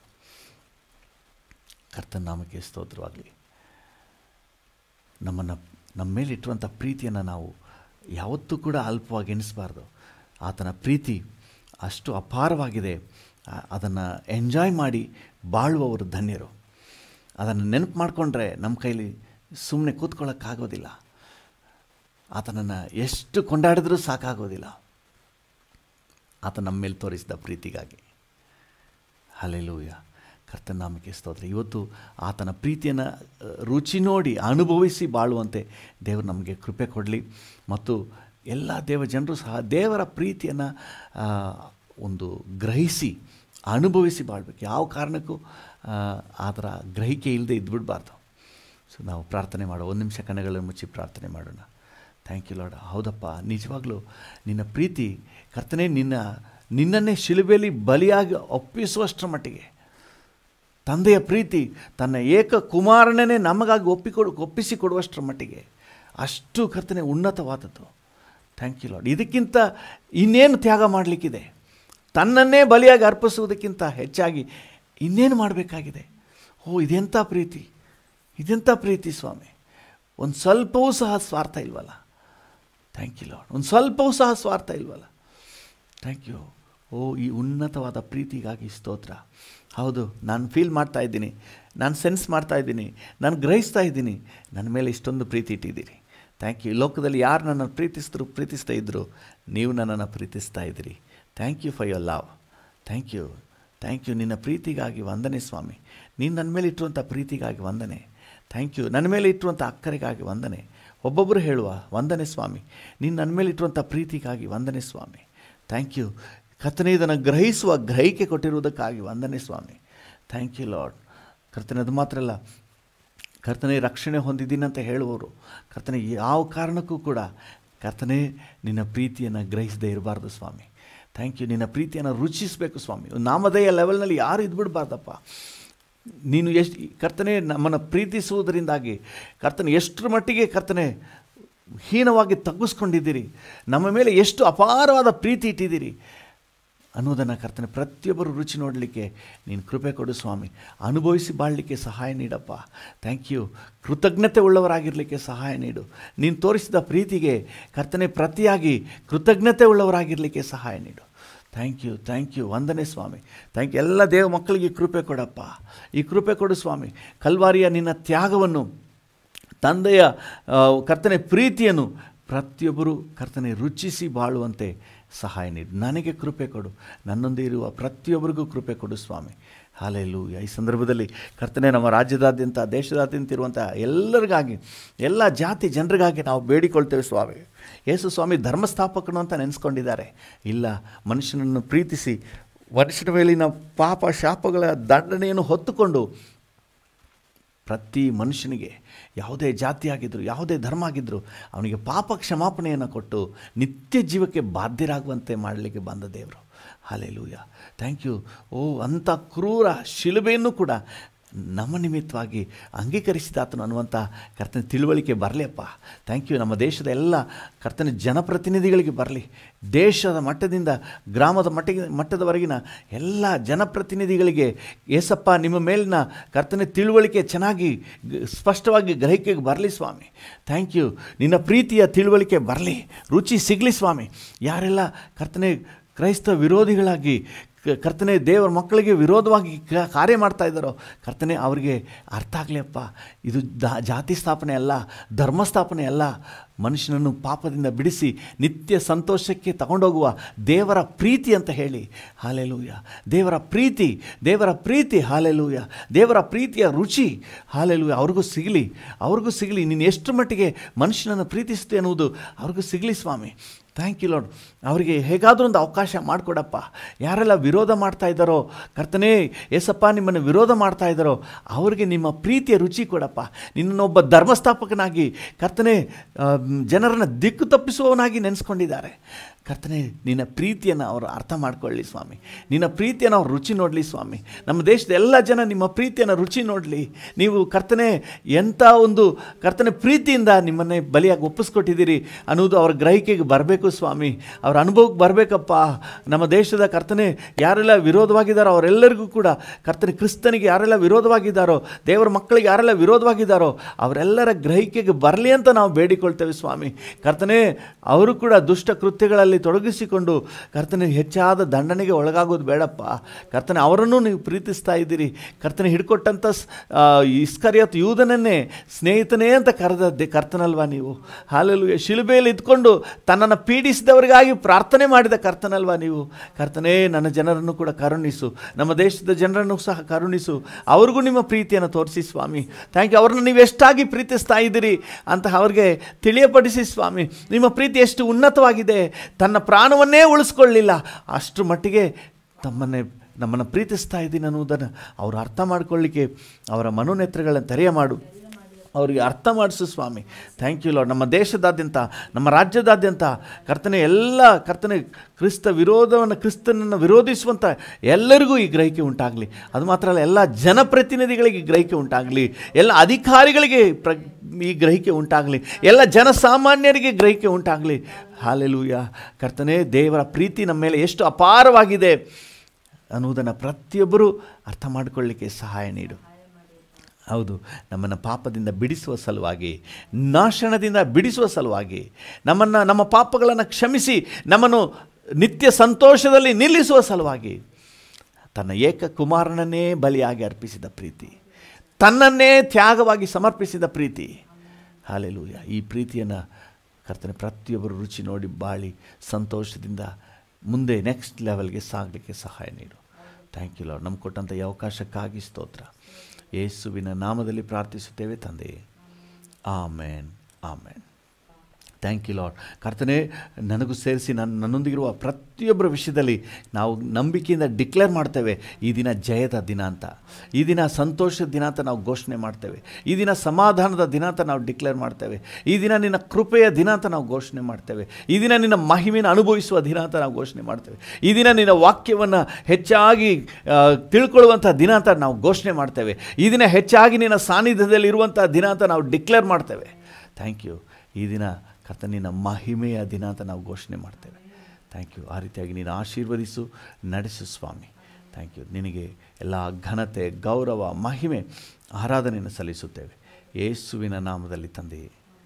ಕರ್ತನ ನಾಮಕ್ಕೆ ಸ್ತೋತ್ರವಾಗಲಿ ನಮ್ಮನ್ನು ನಮ್ಮ ಮೇಲೆ ಇಟ್ಟುವಂಥ ಪ್ರೀತಿಯನ್ನು ನಾವು ಯಾವತ್ತೂ ಕೂಡ ಅಲ್ಪವಾಗಿ ಎಣಿಸಬಾರ್ದು ಆತನ ಪ್ರೀತಿ ಅಷ್ಟು ಅಪಾರವಾಗಿದೆ ಅದನ್ನು ಎಂಜಾಯ್ ಮಾಡಿ ಬಾಳುವವರು ಧನ್ಯರು ಅದನ್ನು ನೆನಪು ಮಾಡಿಕೊಂಡ್ರೆ ನಮ್ಮ ಕೈಲಿ ಸುಮ್ಮನೆ ಕೂತ್ಕೊಳ್ಳೋಕ್ಕಾಗೋದಿಲ್ಲ ಆತನನ್ನು ಎಷ್ಟು ಕೊಂಡಾಡಿದ್ರೂ ಸಾಕಾಗೋದಿಲ್ಲ ಆತ ನಮ್ಮ ಮೇಲೆ ತೋರಿಸಿದ ಪ್ರೀತಿಗಾಗಿ ಹಲೆಲೂಯ ಕರ್ತನ ನಾಮಕ್ಕೆ ಸ್ತೋತ್ರ ಇವತ್ತು ಆತನ ಪ್ರೀತಿಯನ್ನು ರುಚಿ ನೋಡಿ ಅನುಭವಿಸಿ ಬಾಳುವಂತೆ ದೇವರು ನಮಗೆ ಕೃಪೆ ಕೊಡಲಿ ಮತ್ತು ಎಲ್ಲ ದೇವ ಜನರು ಸಹ ದೇವರ ಪ್ರೀತಿಯನ್ನು ಒಂದು ಗ್ರಹಿಸಿ ಅನುಭವಿಸಿ ಬಾಳ್ಬೇಕು ಯಾವ ಕಾರಣಕ್ಕೂ ಅದರ ಗ್ರಹಿಕೆ ಇಲ್ಲದೆ ಇದ್ಬಿಡಬಾರ್ದು ಸೊ ನಾವು ಪ್ರಾರ್ಥನೆ ಮಾಡೋ ಒಂದು ನಿಮಿಷ ಕಣ್ಣುಗಳನ್ನು ಮುಚ್ಚಿ ಪ್ರಾರ್ಥನೆ ಮಾಡೋಣ ಥ್ಯಾಂಕ್ ಯು ಲಾರ್ಡ್ ಹೌದಪ್ಪ ನಿಜವಾಗ್ಲೂ ನಿನ್ನ ಪ್ರೀತಿ ಕರ್ತನೆ ನಿನ್ನ ನಿನ್ನನ್ನೇ ಶಿಲುಬೆಯಲ್ಲಿ ಬಲಿಯಾಗಿ ಒಪ್ಪಿಸುವಷ್ಟರ ಮಟ್ಟಿಗೆ ತಂದೆಯ ಪ್ರೀತಿ ತನ್ನ ಏಕ ಕುಮಾರನೇ ನಮಗಾಗಿ ಒಪ್ಪಿಕೊಡು ಒಪ್ಪಿಸಿ ಕೊಡುವಷ್ಟರ ಮಟ್ಟಿಗೆ ಅಷ್ಟು ಕರ್ತನೆ ಉನ್ನತವಾದದ್ದು ಥ್ಯಾಂಕ್ ಯು ಲಾರ್ಡ್ ಇದಕ್ಕಿಂತ ಇನ್ನೇನು ತ್ಯಾಗ ಮಾಡಲಿಕ್ಕಿದೆ ತನ್ನನ್ನೇ ಬಲಿಯಾಗಿ ಅರ್ಪಿಸುವುದಕ್ಕಿಂತ ಹೆಚ್ಚಾಗಿ ಇನ್ನೇನು ಮಾಡಬೇಕಾಗಿದೆ ಓ ಇದೆಂಥ ಪ್ರೀತಿ ಇದೆಂಥ ಪ್ರೀತಿ ಸ್ವಾಮಿ ಒಂದು ಸ್ವಲ್ಪವೂ ಸಹ ಸ್ವಾರ್ಥ ಇಲ್ವಲ್ಲ ಥ್ಯಾಂಕ್ ಯು ಲಾರ್ಡ್ ಒಂದು ಸ್ವಲ್ಪವೂ ಸಹ ಸ್ವಾರ್ಥ ಇಲ್ವಲ್ಲ ಥ್ಯಾಂಕ್ ಯು ಓ ಈ ಉನ್ನತವಾದ ಪ್ರೀತಿಗಾಗಿ ಸ್ತೋತ್ರ ಹೌದು ನಾನು ಫೀಲ್ ಮಾಡ್ತಾ ಇದ್ದೀನಿ ನಾನು ಸೆನ್ಸ್ ಮಾಡ್ತಾ ಇದ್ದೀನಿ ನಾನು ಗ್ರಹಿಸ್ತಾ ಇದ್ದೀನಿ ನನ್ನ ಮೇಲೆ ಇಷ್ಟೊಂದು ಪ್ರೀತಿ ಇಟ್ಟಿದ್ದೀರಿ ಥ್ಯಾಂಕ್ ಯು ಲೋಕದಲ್ಲಿ ಯಾರು ನನ್ನನ್ನು ಪ್ರೀತಿಸಿದ್ರು ಪ್ರೀತಿಸ್ತಾ ಇದ್ದರು ನೀವು ನನ್ನನ್ನು ಪ್ರೀತಿಸ್ತಾ ಇದ್ದೀರಿ thank you for your love thank you thank you ನಿನ್ನ ಪ್ರೀತಿಗಾಗಿ ವಂದನೆ ಸ್ವಾಮಿ ನೀನು ನನ್ನ ಮೇಲೆ ಇಟ್ಟಿರುವಂಥ ಪ್ರೀತಿಗಾಗಿ ವಂದನೆ ಥ್ಯಾಂಕ್ ಯು ನನ್ನ ಮೇಲೆ ಇಟ್ಟಿರುವಂಥ ಅಕ್ಕರೆಗಾಗಿ ವಂದನೆ ಒಬ್ಬೊಬ್ಬರು ಹೇಳುವ ವಂದನೆ ಸ್ವಾಮಿ ನೀನು ನನ್ನ ಮೇಲೆ ಇಟ್ಟಿರುವಂಥ ಪ್ರೀತಿಗಾಗಿ ವಂದನೆ ಸ್ವಾಮಿ ಥ್ಯಾಂಕ್ ಯು ಕರ್ತನೆ ಇದನ್ನು ಗ್ರಹಿಸುವ ಗ್ರಹಿಕೆ ಕೊಟ್ಟಿರುವುದಕ್ಕಾಗಿ ವಂದನೆ ಸ್ವಾಮಿ ಥ್ಯಾಂಕ್ ಯು ಲಾರ್ಡ್ ಕರ್ತನೆ ಅದು ಮಾತ್ರ ಅಲ್ಲ ಕರ್ತನೆ ರಕ್ಷಣೆ ಹೊಂದಿದ್ದೀನಿ ಅಂತ ಹೇಳುವವರು ಕರ್ತನೆ ಯಾವ ಕಾರಣಕ್ಕೂ ಕೂಡ ಕರ್ತನೆ ನಿನ್ನ ಪ್ರೀತಿಯನ್ನು ಗ್ರಹಿಸದೇ ಇರಬಾರ್ದು ಸ್ವಾಮಿ ಥ್ಯಾಂಕ್ ಯು ನಿನ್ನ ಪ್ರೀತಿಯನ್ನು ರುಚಿಸಬೇಕು ಸ್ವಾಮಿ ನಾಮಧೇಯ ಲೆವೆಲ್ನಲ್ಲಿ ಯಾರು ಇದ್ಬಿಡ್ಬಾರ್ದಪ್ಪ ನೀನು ಎಷ್ಟು ಕರ್ತನೆ ನಮ್ಮನ್ನು ಪ್ರೀತಿಸುವುದರಿಂದಾಗಿ ಕರ್ತನೆ ಎಷ್ಟರ ಮಟ್ಟಿಗೆ ಕರ್ತನೆ ಹೀನವಾಗಿ ತಗ್ಗಿಸ್ಕೊಂಡಿದ್ದೀರಿ ನಮ್ಮ ಮೇಲೆ ಎಷ್ಟು ಅಪಾರವಾದ ಪ್ರೀತಿ ಇಟ್ಟಿದ್ದೀರಿ ಅನ್ನೋದನ್ನು ಕರ್ತನೆ ಪ್ರತಿಯೊಬ್ಬರು ರುಚಿ ನೋಡಲಿಕ್ಕೆ ನೀನು ಕೃಪೆ ಕೊಡು ಸ್ವಾಮಿ ಅನುಭವಿಸಿ ಬಾಳಲಿಕ್ಕೆ ಸಹಾಯ ನೀಡಪ್ಪ ಥ್ಯಾಂಕ್ ಯು ಕೃತಜ್ಞತೆ ಉಳ್ಳವರಾಗಿರಲಿಕ್ಕೆ ಸಹಾಯ ನೀಡು ನೀನು ತೋರಿಸಿದ ಪ್ರೀತಿಗೆ ಕರ್ತನೆ ಪ್ರತಿಯಾಗಿ ಕೃತಜ್ಞತೆ ಉಳ್ಳವರಾಗಿರಲಿಕ್ಕೆ ಸಹಾಯ ನೀಡು ಥ್ಯಾಂಕ್ ಯು ಥ್ಯಾಂಕ್ ಯು ವಂದನೆ ಸ್ವಾಮಿ ಥ್ಯಾಂಕ್ ಯು ಎಲ್ಲ ದೇವ ಮಕ್ಕಳಿಗೆ ಕೃಪೆ ಕೊಡಪ್ಪ ಈ ಕೃಪೆ ಕೊಡು ಸ್ವಾಮಿ ಕಲ್ವಾರಿಯ ನಿನ್ನ ತ್ಯಾಗವನ್ನು ತಂದೆಯ ಕರ್ತನೆ ಪ್ರೀತಿಯನ್ನು ಪ್ರತಿಯೊಬ್ಬರು ಕರ್ತನೆ ರುಚಿಸಿ ಬಾಳುವಂತೆ ಸಹಾಯ ನೀಡು ನನಗೆ ಕೃಪೆ ಕೊಡು ನನ್ನೊಂದೇ ಇರುವ ಪ್ರತಿಯೊಬ್ಬರಿಗೂ ಕೃಪೆ ಕೊಡು ಸ್ವಾಮಿ ಹಾಲೆಲ್ಲೂ ಈ ಸಂದರ್ಭದಲ್ಲಿ ಕರ್ತನೆ ನಮ್ಮ ರಾಜ್ಯದಾದ್ಯಂತ ದೇಶದಾದ್ಯಂತ ಇರುವಂಥ ಎಲ್ಲರಿಗಾಗಿ ಎಲ್ಲ ಜಾತಿ ಜನರಿಗಾಗಿ ನಾವು ಬೇಡಿಕೊಳ್ತೇವೆ ಸ್ವಾಮಿ ಯೇಸು ಸ್ವಾಮಿ ಧರ್ಮಸ್ಥಾಪಕನು ಅಂತ ನೆನೆಸ್ಕೊಂಡಿದ್ದಾರೆ ಇಲ್ಲ ಮನುಷ್ಯನನ್ನು ಪ್ರೀತಿಸಿ ಮನುಷ್ಯನ ಮೇಲಿನ ಪಾಪ ಶಾಪಗಳ ದಂಡನೆಯನ್ನು ಹೊತ್ತುಕೊಂಡು ಪ್ರತಿ ಮನುಷ್ಯನಿಗೆ ಯಾವುದೇ ಜಾತಿಯಾಗಿದ್ದರು ಯಾವುದೇ ಧರ್ಮ ಆಗಿದ್ದರು ಅವನಿಗೆ ಪಾಪ ಕ್ಷಮಾಪಣೆಯನ್ನು ಕೊಟ್ಟು ನಿತ್ಯ ಜೀವಕ್ಕೆ ಬಾಧ್ಯರಾಗುವಂತೆ ಮಾಡಲಿಕ್ಕೆ ಬಂದ ದೇವರು ಹಾಲೆಲೂಯ ಥ್ಯಾಂಕ್ ಯು ಓ ಅಂಥ ಕ್ರೂರ ಶಿಲುಬೆಯನ್ನು ಕೂಡ ನಮ್ಮ ನಿಮಿತ್ತವಾಗಿ ಅಂಗೀಕರಿಸಿದಾತನು ಅನ್ನುವಂಥ ಕರ್ತನ ತಿಳುವಳಿಕೆ ಬರಲಿಯಪ್ಪ ಥ್ಯಾಂಕ್ ಯು ನಮ್ಮ ದೇಶದ ಎಲ್ಲ ಕರ್ತನ ಜನಪ್ರತಿನಿಧಿಗಳಿಗೆ ಬರಲಿ ದೇಶದ ಮಟ್ಟದಿಂದ ಗ್ರಾಮದ ಮಟ್ಟಿಗೆ ಮಟ್ಟದವರೆಗಿನ ಎಲ್ಲ ಜನಪ್ರತಿನಿಧಿಗಳಿಗೆ ಏಸಪ್ಪ ನಿಮ್ಮ ಮೇಲಿನ ಕರ್ತನ ತಿಳುವಳಿಕೆ ಚೆನ್ನಾಗಿ ಸ್ಪಷ್ಟವಾಗಿ ಗ್ರಹಿಕೆಗೆ ಬರಲಿ ಸ್ವಾಮಿ ಥ್ಯಾಂಕ್ ಯು ನಿನ್ನ ಪ್ರೀತಿಯ ತಿಳುವಳಿಕೆ ಬರಲಿ ರುಚಿ ಸಿಗಲಿ ಸ್ವಾಮಿ ಯಾರೆಲ್ಲ ಕರ್ತನೆ ಕ್ರೈಸ್ತ ವಿರೋಧಿಗಳಾಗಿ ಕರ್ತನೆ ದೇವರ ಮಕ್ಕಳಿಗೆ ವಿರೋಧವಾಗಿ ಕಾರ್ಯ ಮಾಡ್ತಾ ಇದ್ದಾರೋ ಕರ್ತನೆ ಅವರಿಗೆ ಅರ್ಥ ಆಗಲಿಯಪ್ಪ ಇದು ದಾ ಜಾತಿ ಸ್ಥಾಪನೆ ಅಲ್ಲ ಧರ್ಮ ಸ್ಥಾಪನೆ ಅಲ್ಲ ಮನುಷ್ಯನನ್ನು ಪಾಪದಿಂದ ಬಿಡಿಸಿ ನಿತ್ಯ ಸಂತೋಷಕ್ಕೆ ತಗೊಂಡೋಗುವ ದೇವರ ಪ್ರೀತಿ ಅಂತ ಹೇಳಿ ಹಾಲೆಲೂಯ ದೇವರ ಪ್ರೀತಿ ದೇವರ ಪ್ರೀತಿ ಹಾಲೆಲೂಯ ದೇವರ ಪ್ರೀತಿಯ ರುಚಿ ಹಾಲೆಲೂಯ ಅವ್ರಿಗೂ ಸಿಗಲಿ ಅವ್ರಿಗೂ ಸಿಗಲಿ ನೀನು ಎಷ್ಟು ಮಟ್ಟಿಗೆ ಮನುಷ್ಯನನ್ನು ಪ್ರೀತಿಸ್ತೆ ಅನ್ನುವುದು ಅವ್ರಿಗೂ ಸಿಗಲಿ ಸ್ವಾಮಿ ಥ್ಯಾಂಕ್ ಯು ಲಾರ್ಡ್ ಅವರಿಗೆ ಹೇಗಾದರೂ ಒಂದು ಅವಕಾಶ ಮಾಡಿಕೊಡಪ್ಪ ಯಾರೆಲ್ಲ ವಿರೋಧ ಮಾಡ್ತಾ ಇದ್ದಾರೋ ಕರ್ತನೇ ಏಸಪ್ಪ ನಿಮ್ಮನ್ನು ವಿರೋಧ ಮಾಡ್ತಾ ಇದ್ದಾರೋ ಅವರಿಗೆ ನಿಮ್ಮ ಪ್ರೀತಿಯ ರುಚಿ ಕೊಡಪ್ಪ ನಿನ್ನೊಬ್ಬ ಧರ್ಮಸ್ಥಾಪಕನಾಗಿ ಕರ್ತನೆ ಆ, ಜನರನ್ನು ದಿಕ್ಕು ತಪ್ಪಿಸುವವನಾಗಿ ನೆನೆಸ್ಕೊಂಡಿದ್ದಾರೆ ಕರ್ತನೆ ನಿನ್ನ ಪ್ರೀತಿಯನ್ನು ಅವರು ಅರ್ಥ ಮಾಡ್ಕೊಳ್ಳಿ ಸ್ವಾಮಿ ನಿನ್ನ ಪ್ರೀತಿಯನ್ನು ಅವ್ರು ರುಚಿ ನೋಡಲಿ ಸ್ವಾಮಿ ನಮ್ಮ ದೇಶದ ಎಲ್ಲ ಜನ ನಿಮ್ಮ ಪ್ರೀತಿಯನ್ನು ರುಚಿ ನೋಡಲಿ ನೀವು ಕರ್ತನೆ ಎಂಥ ಒಂದು ಕರ್ತನೆ ಪ್ರೀತಿಯಿಂದ ನಿಮ್ಮನ್ನೇ ಬಲಿಯಾಗಿ ಒಪ್ಪಿಸ್ಕೊಟ್ಟಿದ್ದೀರಿ ಅನ್ನೋದು ಅವ್ರ ಗ್ರಹಿಕೆಗೆ ಬರಬೇಕು ಸ್ವಾಮಿ ಅವ್ರ ಅನುಭವಕ್ಕೆ ಬರಬೇಕಪ್ಪ ನಮ್ಮ ದೇಶದ ಕರ್ತನೆ ಯಾರೆಲ್ಲ ವಿರೋಧವಾಗಿದ್ದಾರೋ ಅವರೆಲ್ಲರಿಗೂ ಕೂಡ ಕರ್ತನೆ ಕ್ರಿಸ್ತನಿಗೆ ಯಾರೆಲ್ಲ ವಿರೋಧವಾಗಿದ್ದಾರೋ ದೇವರ ಮಕ್ಕಳಿಗೆ ಯಾರೆಲ್ಲ ವಿರೋಧವಾಗಿದ್ದಾರೋ ಅವರೆಲ್ಲರ ಗ್ರಹಿಕೆಗೆ ಬರಲಿ ಅಂತ ನಾವು ಬೇಡಿಕೊಳ್ತೇವೆ ಸ್ವಾಮಿ ಕರ್ತನೆ ಅವರು ಕೂಡ ದುಷ್ಟ ಕೃತ್ಯಗಳಲ್ಲಿ ತೊಡಗಿಸಿಕೊಂಡು ಕರ್ತನೆ ಹೆಚ್ಚಾದ ದಂಡನೆಗೆ ಒಳಗಾಗೋದು ಬೇಡಪ್ಪ ಕರ್ತನೆ ಅವರನ್ನು ನೀವು ಪ್ರೀತಿಸ್ತಾ ಇದ್ದೀರಿ ಕರ್ತನೆ ಹಿಡ್ಕೊಟ್ಟಂಥ ಸ್- ಆ, ಇಸ್ಕರಿಯತ್ ಯೂದನನ್ನೇ ಸ್ನೇಹಿತನೇ ಅಂತ ಕರೆದದ್ದೆ ಕರ್ತನಲ್ವಾ ನೀವು ಹಾಲಲು ಶಿಲುಬೆಯಲ್ಲಿ ಇದ್ಕೊಂಡು ತನ್ನನ್ನು ಪೀಡಿಸಿದವರಿಗಾಗಿ ಪ್ರಾರ್ಥನೆ ಮಾಡಿದ ಕರ್ತನಲ್ವಾ ನೀವು ಕರ್ತನೇ ನನ್ನ ಜನರನ್ನು ಕೂಡ ಕರುಣಿಸು ನಮ್ಮ ದೇಶದ ಜನರನ್ನು ಸಹ ಕರುಣಿಸು ಅವ್ರಿಗೂ ನಿಮ್ಮ ಪ್ರೀತಿಯನ್ನು ತೋರಿಸಿ ಸ್ವಾಮಿ ಥ್ಯಾಂಕ್ ಯು ಅವ್ರನ್ನ ನೀವು ಎಷ್ಟಾಗಿ ಪ್ರೀತಿಸ್ತಾ ಇದ್ದೀರಿ ಅಂತ ಅವ್ರಿಗೆ ತಿಳಿಯಪಡಿಸಿ ಸ್ವಾಮಿ ನಿಮ್ಮ ಪ್ರೀತಿ ಎಷ್ಟು ಉನ್ನತವಾಗಿದೆ ತನ್ನ ಪ್ರಾಣವನ್ನೇ ಉಳಿಸ್ಕೊಳ್ಳಿಲ್ಲ ಅಷ್ಟರ ಮಟ್ಟಿಗೆ ತಮ್ಮನ್ನೇ ನಮ್ಮನ್ನು ಪ್ರೀತಿಸ್ತಾ ಇದ್ದೀನಿ ಅನ್ನೋದನ್ನು ಅವರು ಅರ್ಥ ಮಾಡ್ಕೊಳ್ಳಿಕ್ಕೆ ಅವರ ಮನೋನೇತ್ರಗಳನ್ನು ತೆರೆಯ ಮಾಡು ಅವರಿಗೆ ಅರ್ಥ ಮಾಡಿಸು ಸ್ವಾಮಿ ಥ್ಯಾಂಕ್ ಯು ಲಾರ್ಡ್ ನಮ್ಮ ದೇಶದಾದ್ಯಂತ ನಮ್ಮ ರಾಜ್ಯದಾದ್ಯಂತ ಕರ್ತನೆ ಎಲ್ಲ ಕರ್ತನೆ ಕ್ರಿಸ್ತ ವಿರೋಧವನ್ನು ಕ್ರಿಸ್ತನನ್ನು ವಿರೋಧಿಸುವಂಥ ಎಲ್ಲರಿಗೂ ಈ ಗ್ರಹಿಕೆ ಉಂಟಾಗಲಿ ಅದು ಮಾತ್ರ ಅಲ್ಲ ಎಲ್ಲ ಜನಪ್ರತಿನಿಧಿಗಳಿಗೆ ಈ ಗ್ರಹಿಕೆ ಉಂಟಾಗಲಿ ಎಲ್ಲ ಅಧಿಕಾರಿಗಳಿಗೆ ಪ್ರ ಈ ಗ್ರಹಿಕೆ ಉಂಟಾಗಲಿ ಎಲ್ಲ ಜನಸಾಮಾನ್ಯರಿಗೆ ಗ್ರಹಿಕೆ ಉಂಟಾಗಲಿ ಹಾಲೆಲೂಯ ಕರ್ತನೆ ದೇವರ ಪ್ರೀತಿ ನಮ್ಮ ಮೇಲೆ ಎಷ್ಟು ಅಪಾರವಾಗಿದೆ ಅನ್ನುವುದನ್ನು ಪ್ರತಿಯೊಬ್ಬರೂ ಅರ್ಥ ಮಾಡಿಕೊಳ್ಳಿಕ್ಕೆ ಸಹಾಯ ನೀಡು ಹೌದು ನಮ್ಮನ್ನು ಪಾಪದಿಂದ ಬಿಡಿಸುವ ಸಲುವಾಗಿ ನಾಶನದಿಂದ ಬಿಡಿಸುವ ಸಲುವಾಗಿ ನಮ್ಮನ್ನು ನಮ್ಮ ಪಾಪಗಳನ್ನು ಕ್ಷಮಿಸಿ ನಮ್ಮನ್ನು ನಿತ್ಯ ಸಂತೋಷದಲ್ಲಿ ನಿಲ್ಲಿಸುವ ಸಲುವಾಗಿ ತನ್ನ ಏಕ ಕುಮಾರನನ್ನೇ ಬಲಿಯಾಗಿ ಅರ್ಪಿಸಿದ ಪ್ರೀತಿ ತನ್ನನ್ನೇ ತ್ಯಾಗವಾಗಿ ಸಮರ್ಪಿಸಿದ ಪ್ರೀತಿ ಹಾಲೆಲೂಯ ಈ ಪ್ರೀತಿಯನ್ನು ಕರ್ತನೆ ಪ್ರತಿಯೊಬ್ಬರು ರುಚಿ ನೋಡಿ ಬಾಳಿ ಸಂತೋಷದಿಂದ ಮುಂದೆ ನೆಕ್ಸ್ಟ್ ಲೆವೆಲ್ಗೆ ಸಾಗಲಿಕ್ಕೆ ಸಹಾಯ ನೀಡು ಥ್ಯಾಂಕ್ ಯು ಲಾರ್ಡ್ ನಮ್ಗೆ ಕೊಟ್ಟಂಥ ಈ ಅವಕಾಶಕ್ಕಾಗಿ ಸ್ತೋತ್ರ ಯೇಸುವಿನ ನಾಮದಲ್ಲಿ ಪ್ರಾರ್ಥಿಸುತ್ತೇವೆ ತಂದೆ amen amen thank you Lord ಕರ್ತನೆ ನನಗೂ ಸೇರಿಸಿ ನನ್ನ ನನ್ನೊಂದಿಗಿರುವ ಪ್ರತಿಯೊಬ್ಬರ ವಿಷಯದಲ್ಲಿ ನಾವು ನಂಬಿಕೆಯಿಂದ ಡಿಕ್ಲೇರ್ ಮಾಡ್ತೇವೆ ಈ ದಿನ ಜಯದ ದಿನ ಅಂತ ಈ ದಿನ ಸಂತೋಷದ ದಿನ ಅಂತ ನಾವು ಘೋಷಣೆ ಮಾಡ್ತೇವೆ ಈ ದಿನ ಸಮಾಧಾನದ ದಿನ ಅಂತ ನಾವು ಡಿಕ್ಲೇರ್ ಮಾಡ್ತೇವೆ ಈ ದಿನ ನಿನ್ನ ಕೃಪೆಯ ದಿನ ಅಂತ ನಾವು ಘೋಷಣೆ ಮಾಡ್ತೇವೆ ಈ ದಿನ ನಿನ್ನ ಮಹಿಮೆಯನ್ನು ಅನುಭವಿಸುವ ದಿನ ಅಂತ ನಾವು ಘೋಷಣೆ ಮಾಡ್ತೇವೆ ಈ ದಿನ ನಿನ್ನ ವಾಕ್ಯವನ್ನು ಹೆಚ್ಚಾಗಿ ಆ, ತಿಳ್ಕೊಳ್ಳುವಂಥ ದಿನ ಅಂತ ನಾವು ಘೋಷಣೆ ಮಾಡ್ತೇವೆ ಈ ದಿನ ಹೆಚ್ಚಾಗಿ ನಿನ್ನ ಸಾನ್ನಿಧ್ಯದಲ್ಲಿ ಇರುವಂಥ ದಿನ ಅಂತ ನಾವು ಡಿಕ್ಲೇರ್ ಮಾಡ್ತೇವೆ ಥ್ಯಾಂಕ್ ಯು ಈ ದಿನ ಕರ್ತ ನಿನ್ನ ಮಹಿಮೆಯ ದಿನ ಅಂತ ನಾವು ಘೋಷಣೆ ಮಾಡ್ತೇವೆ ಥ್ಯಾಂಕ್ ಯು ಆ ರೀತಿಯಾಗಿ ನೀನು ಆಶೀರ್ವದಿಸು ನಡೆಸು ಸ್ವಾಮಿ ಥ್ಯಾಂಕ್ ಯು ನಿನಗೆ ಎಲ್ಲ ಘನತೆ ಗೌರವ ಮಹಿಮೆ ಆರಾಧನೆಯನ್ನು ಸಲ್ಲಿಸುತ್ತೇವೆ ಯೇಸುವಿನ ನಾಮದಲ್ಲಿ ತಂದೆ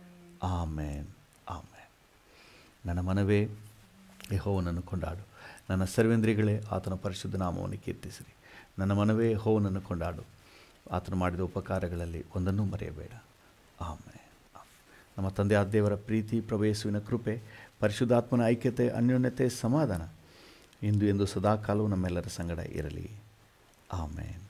ಆಮೇನ್ ಆಮೇನ್ ನನ್ನ ಮನವೇ ಯೆಹೋವನನ್ನು ಕೊಂಡಾಡು ನನ್ನ ಸರ್ವೇಂದ್ರಿಗಳೇ ಆತನ ಪರಿಶುದ್ಧ ನಾಮವನ್ನು ಕೀರ್ತಿಸಿರಿ ನನ್ನ ಮನವೇ ಯೆಹೋವನನ್ನು ಕೊಂಡಾಡು ಆತನು ಮಾಡಿದ ಉಪಕಾರಗಳಲ್ಲಿ ಒಂದನ್ನೂ ಮರೆಯಬೇಡ ಆಮೇಲೆ ನಮ್ಮ ತಂದೆ ಆದ ದೇವರ ಪ್ರೀತಿ ಪ್ರವೇಶುವಿನ ಕೃಪೆ ಪರಿಶುದ್ಧಾತ್ಮನ ಐಕ್ಯತೆ ಅನ್ಯೋನ್ಯತೆ ಸಮಾಧಾನ ಇಂದು ಎಂದು ಸದಾಕಾಲವೂ ನಮ್ಮೆಲ್ಲರ ಸಂಗಡ ಇರಲಿ ಆಮೇನ್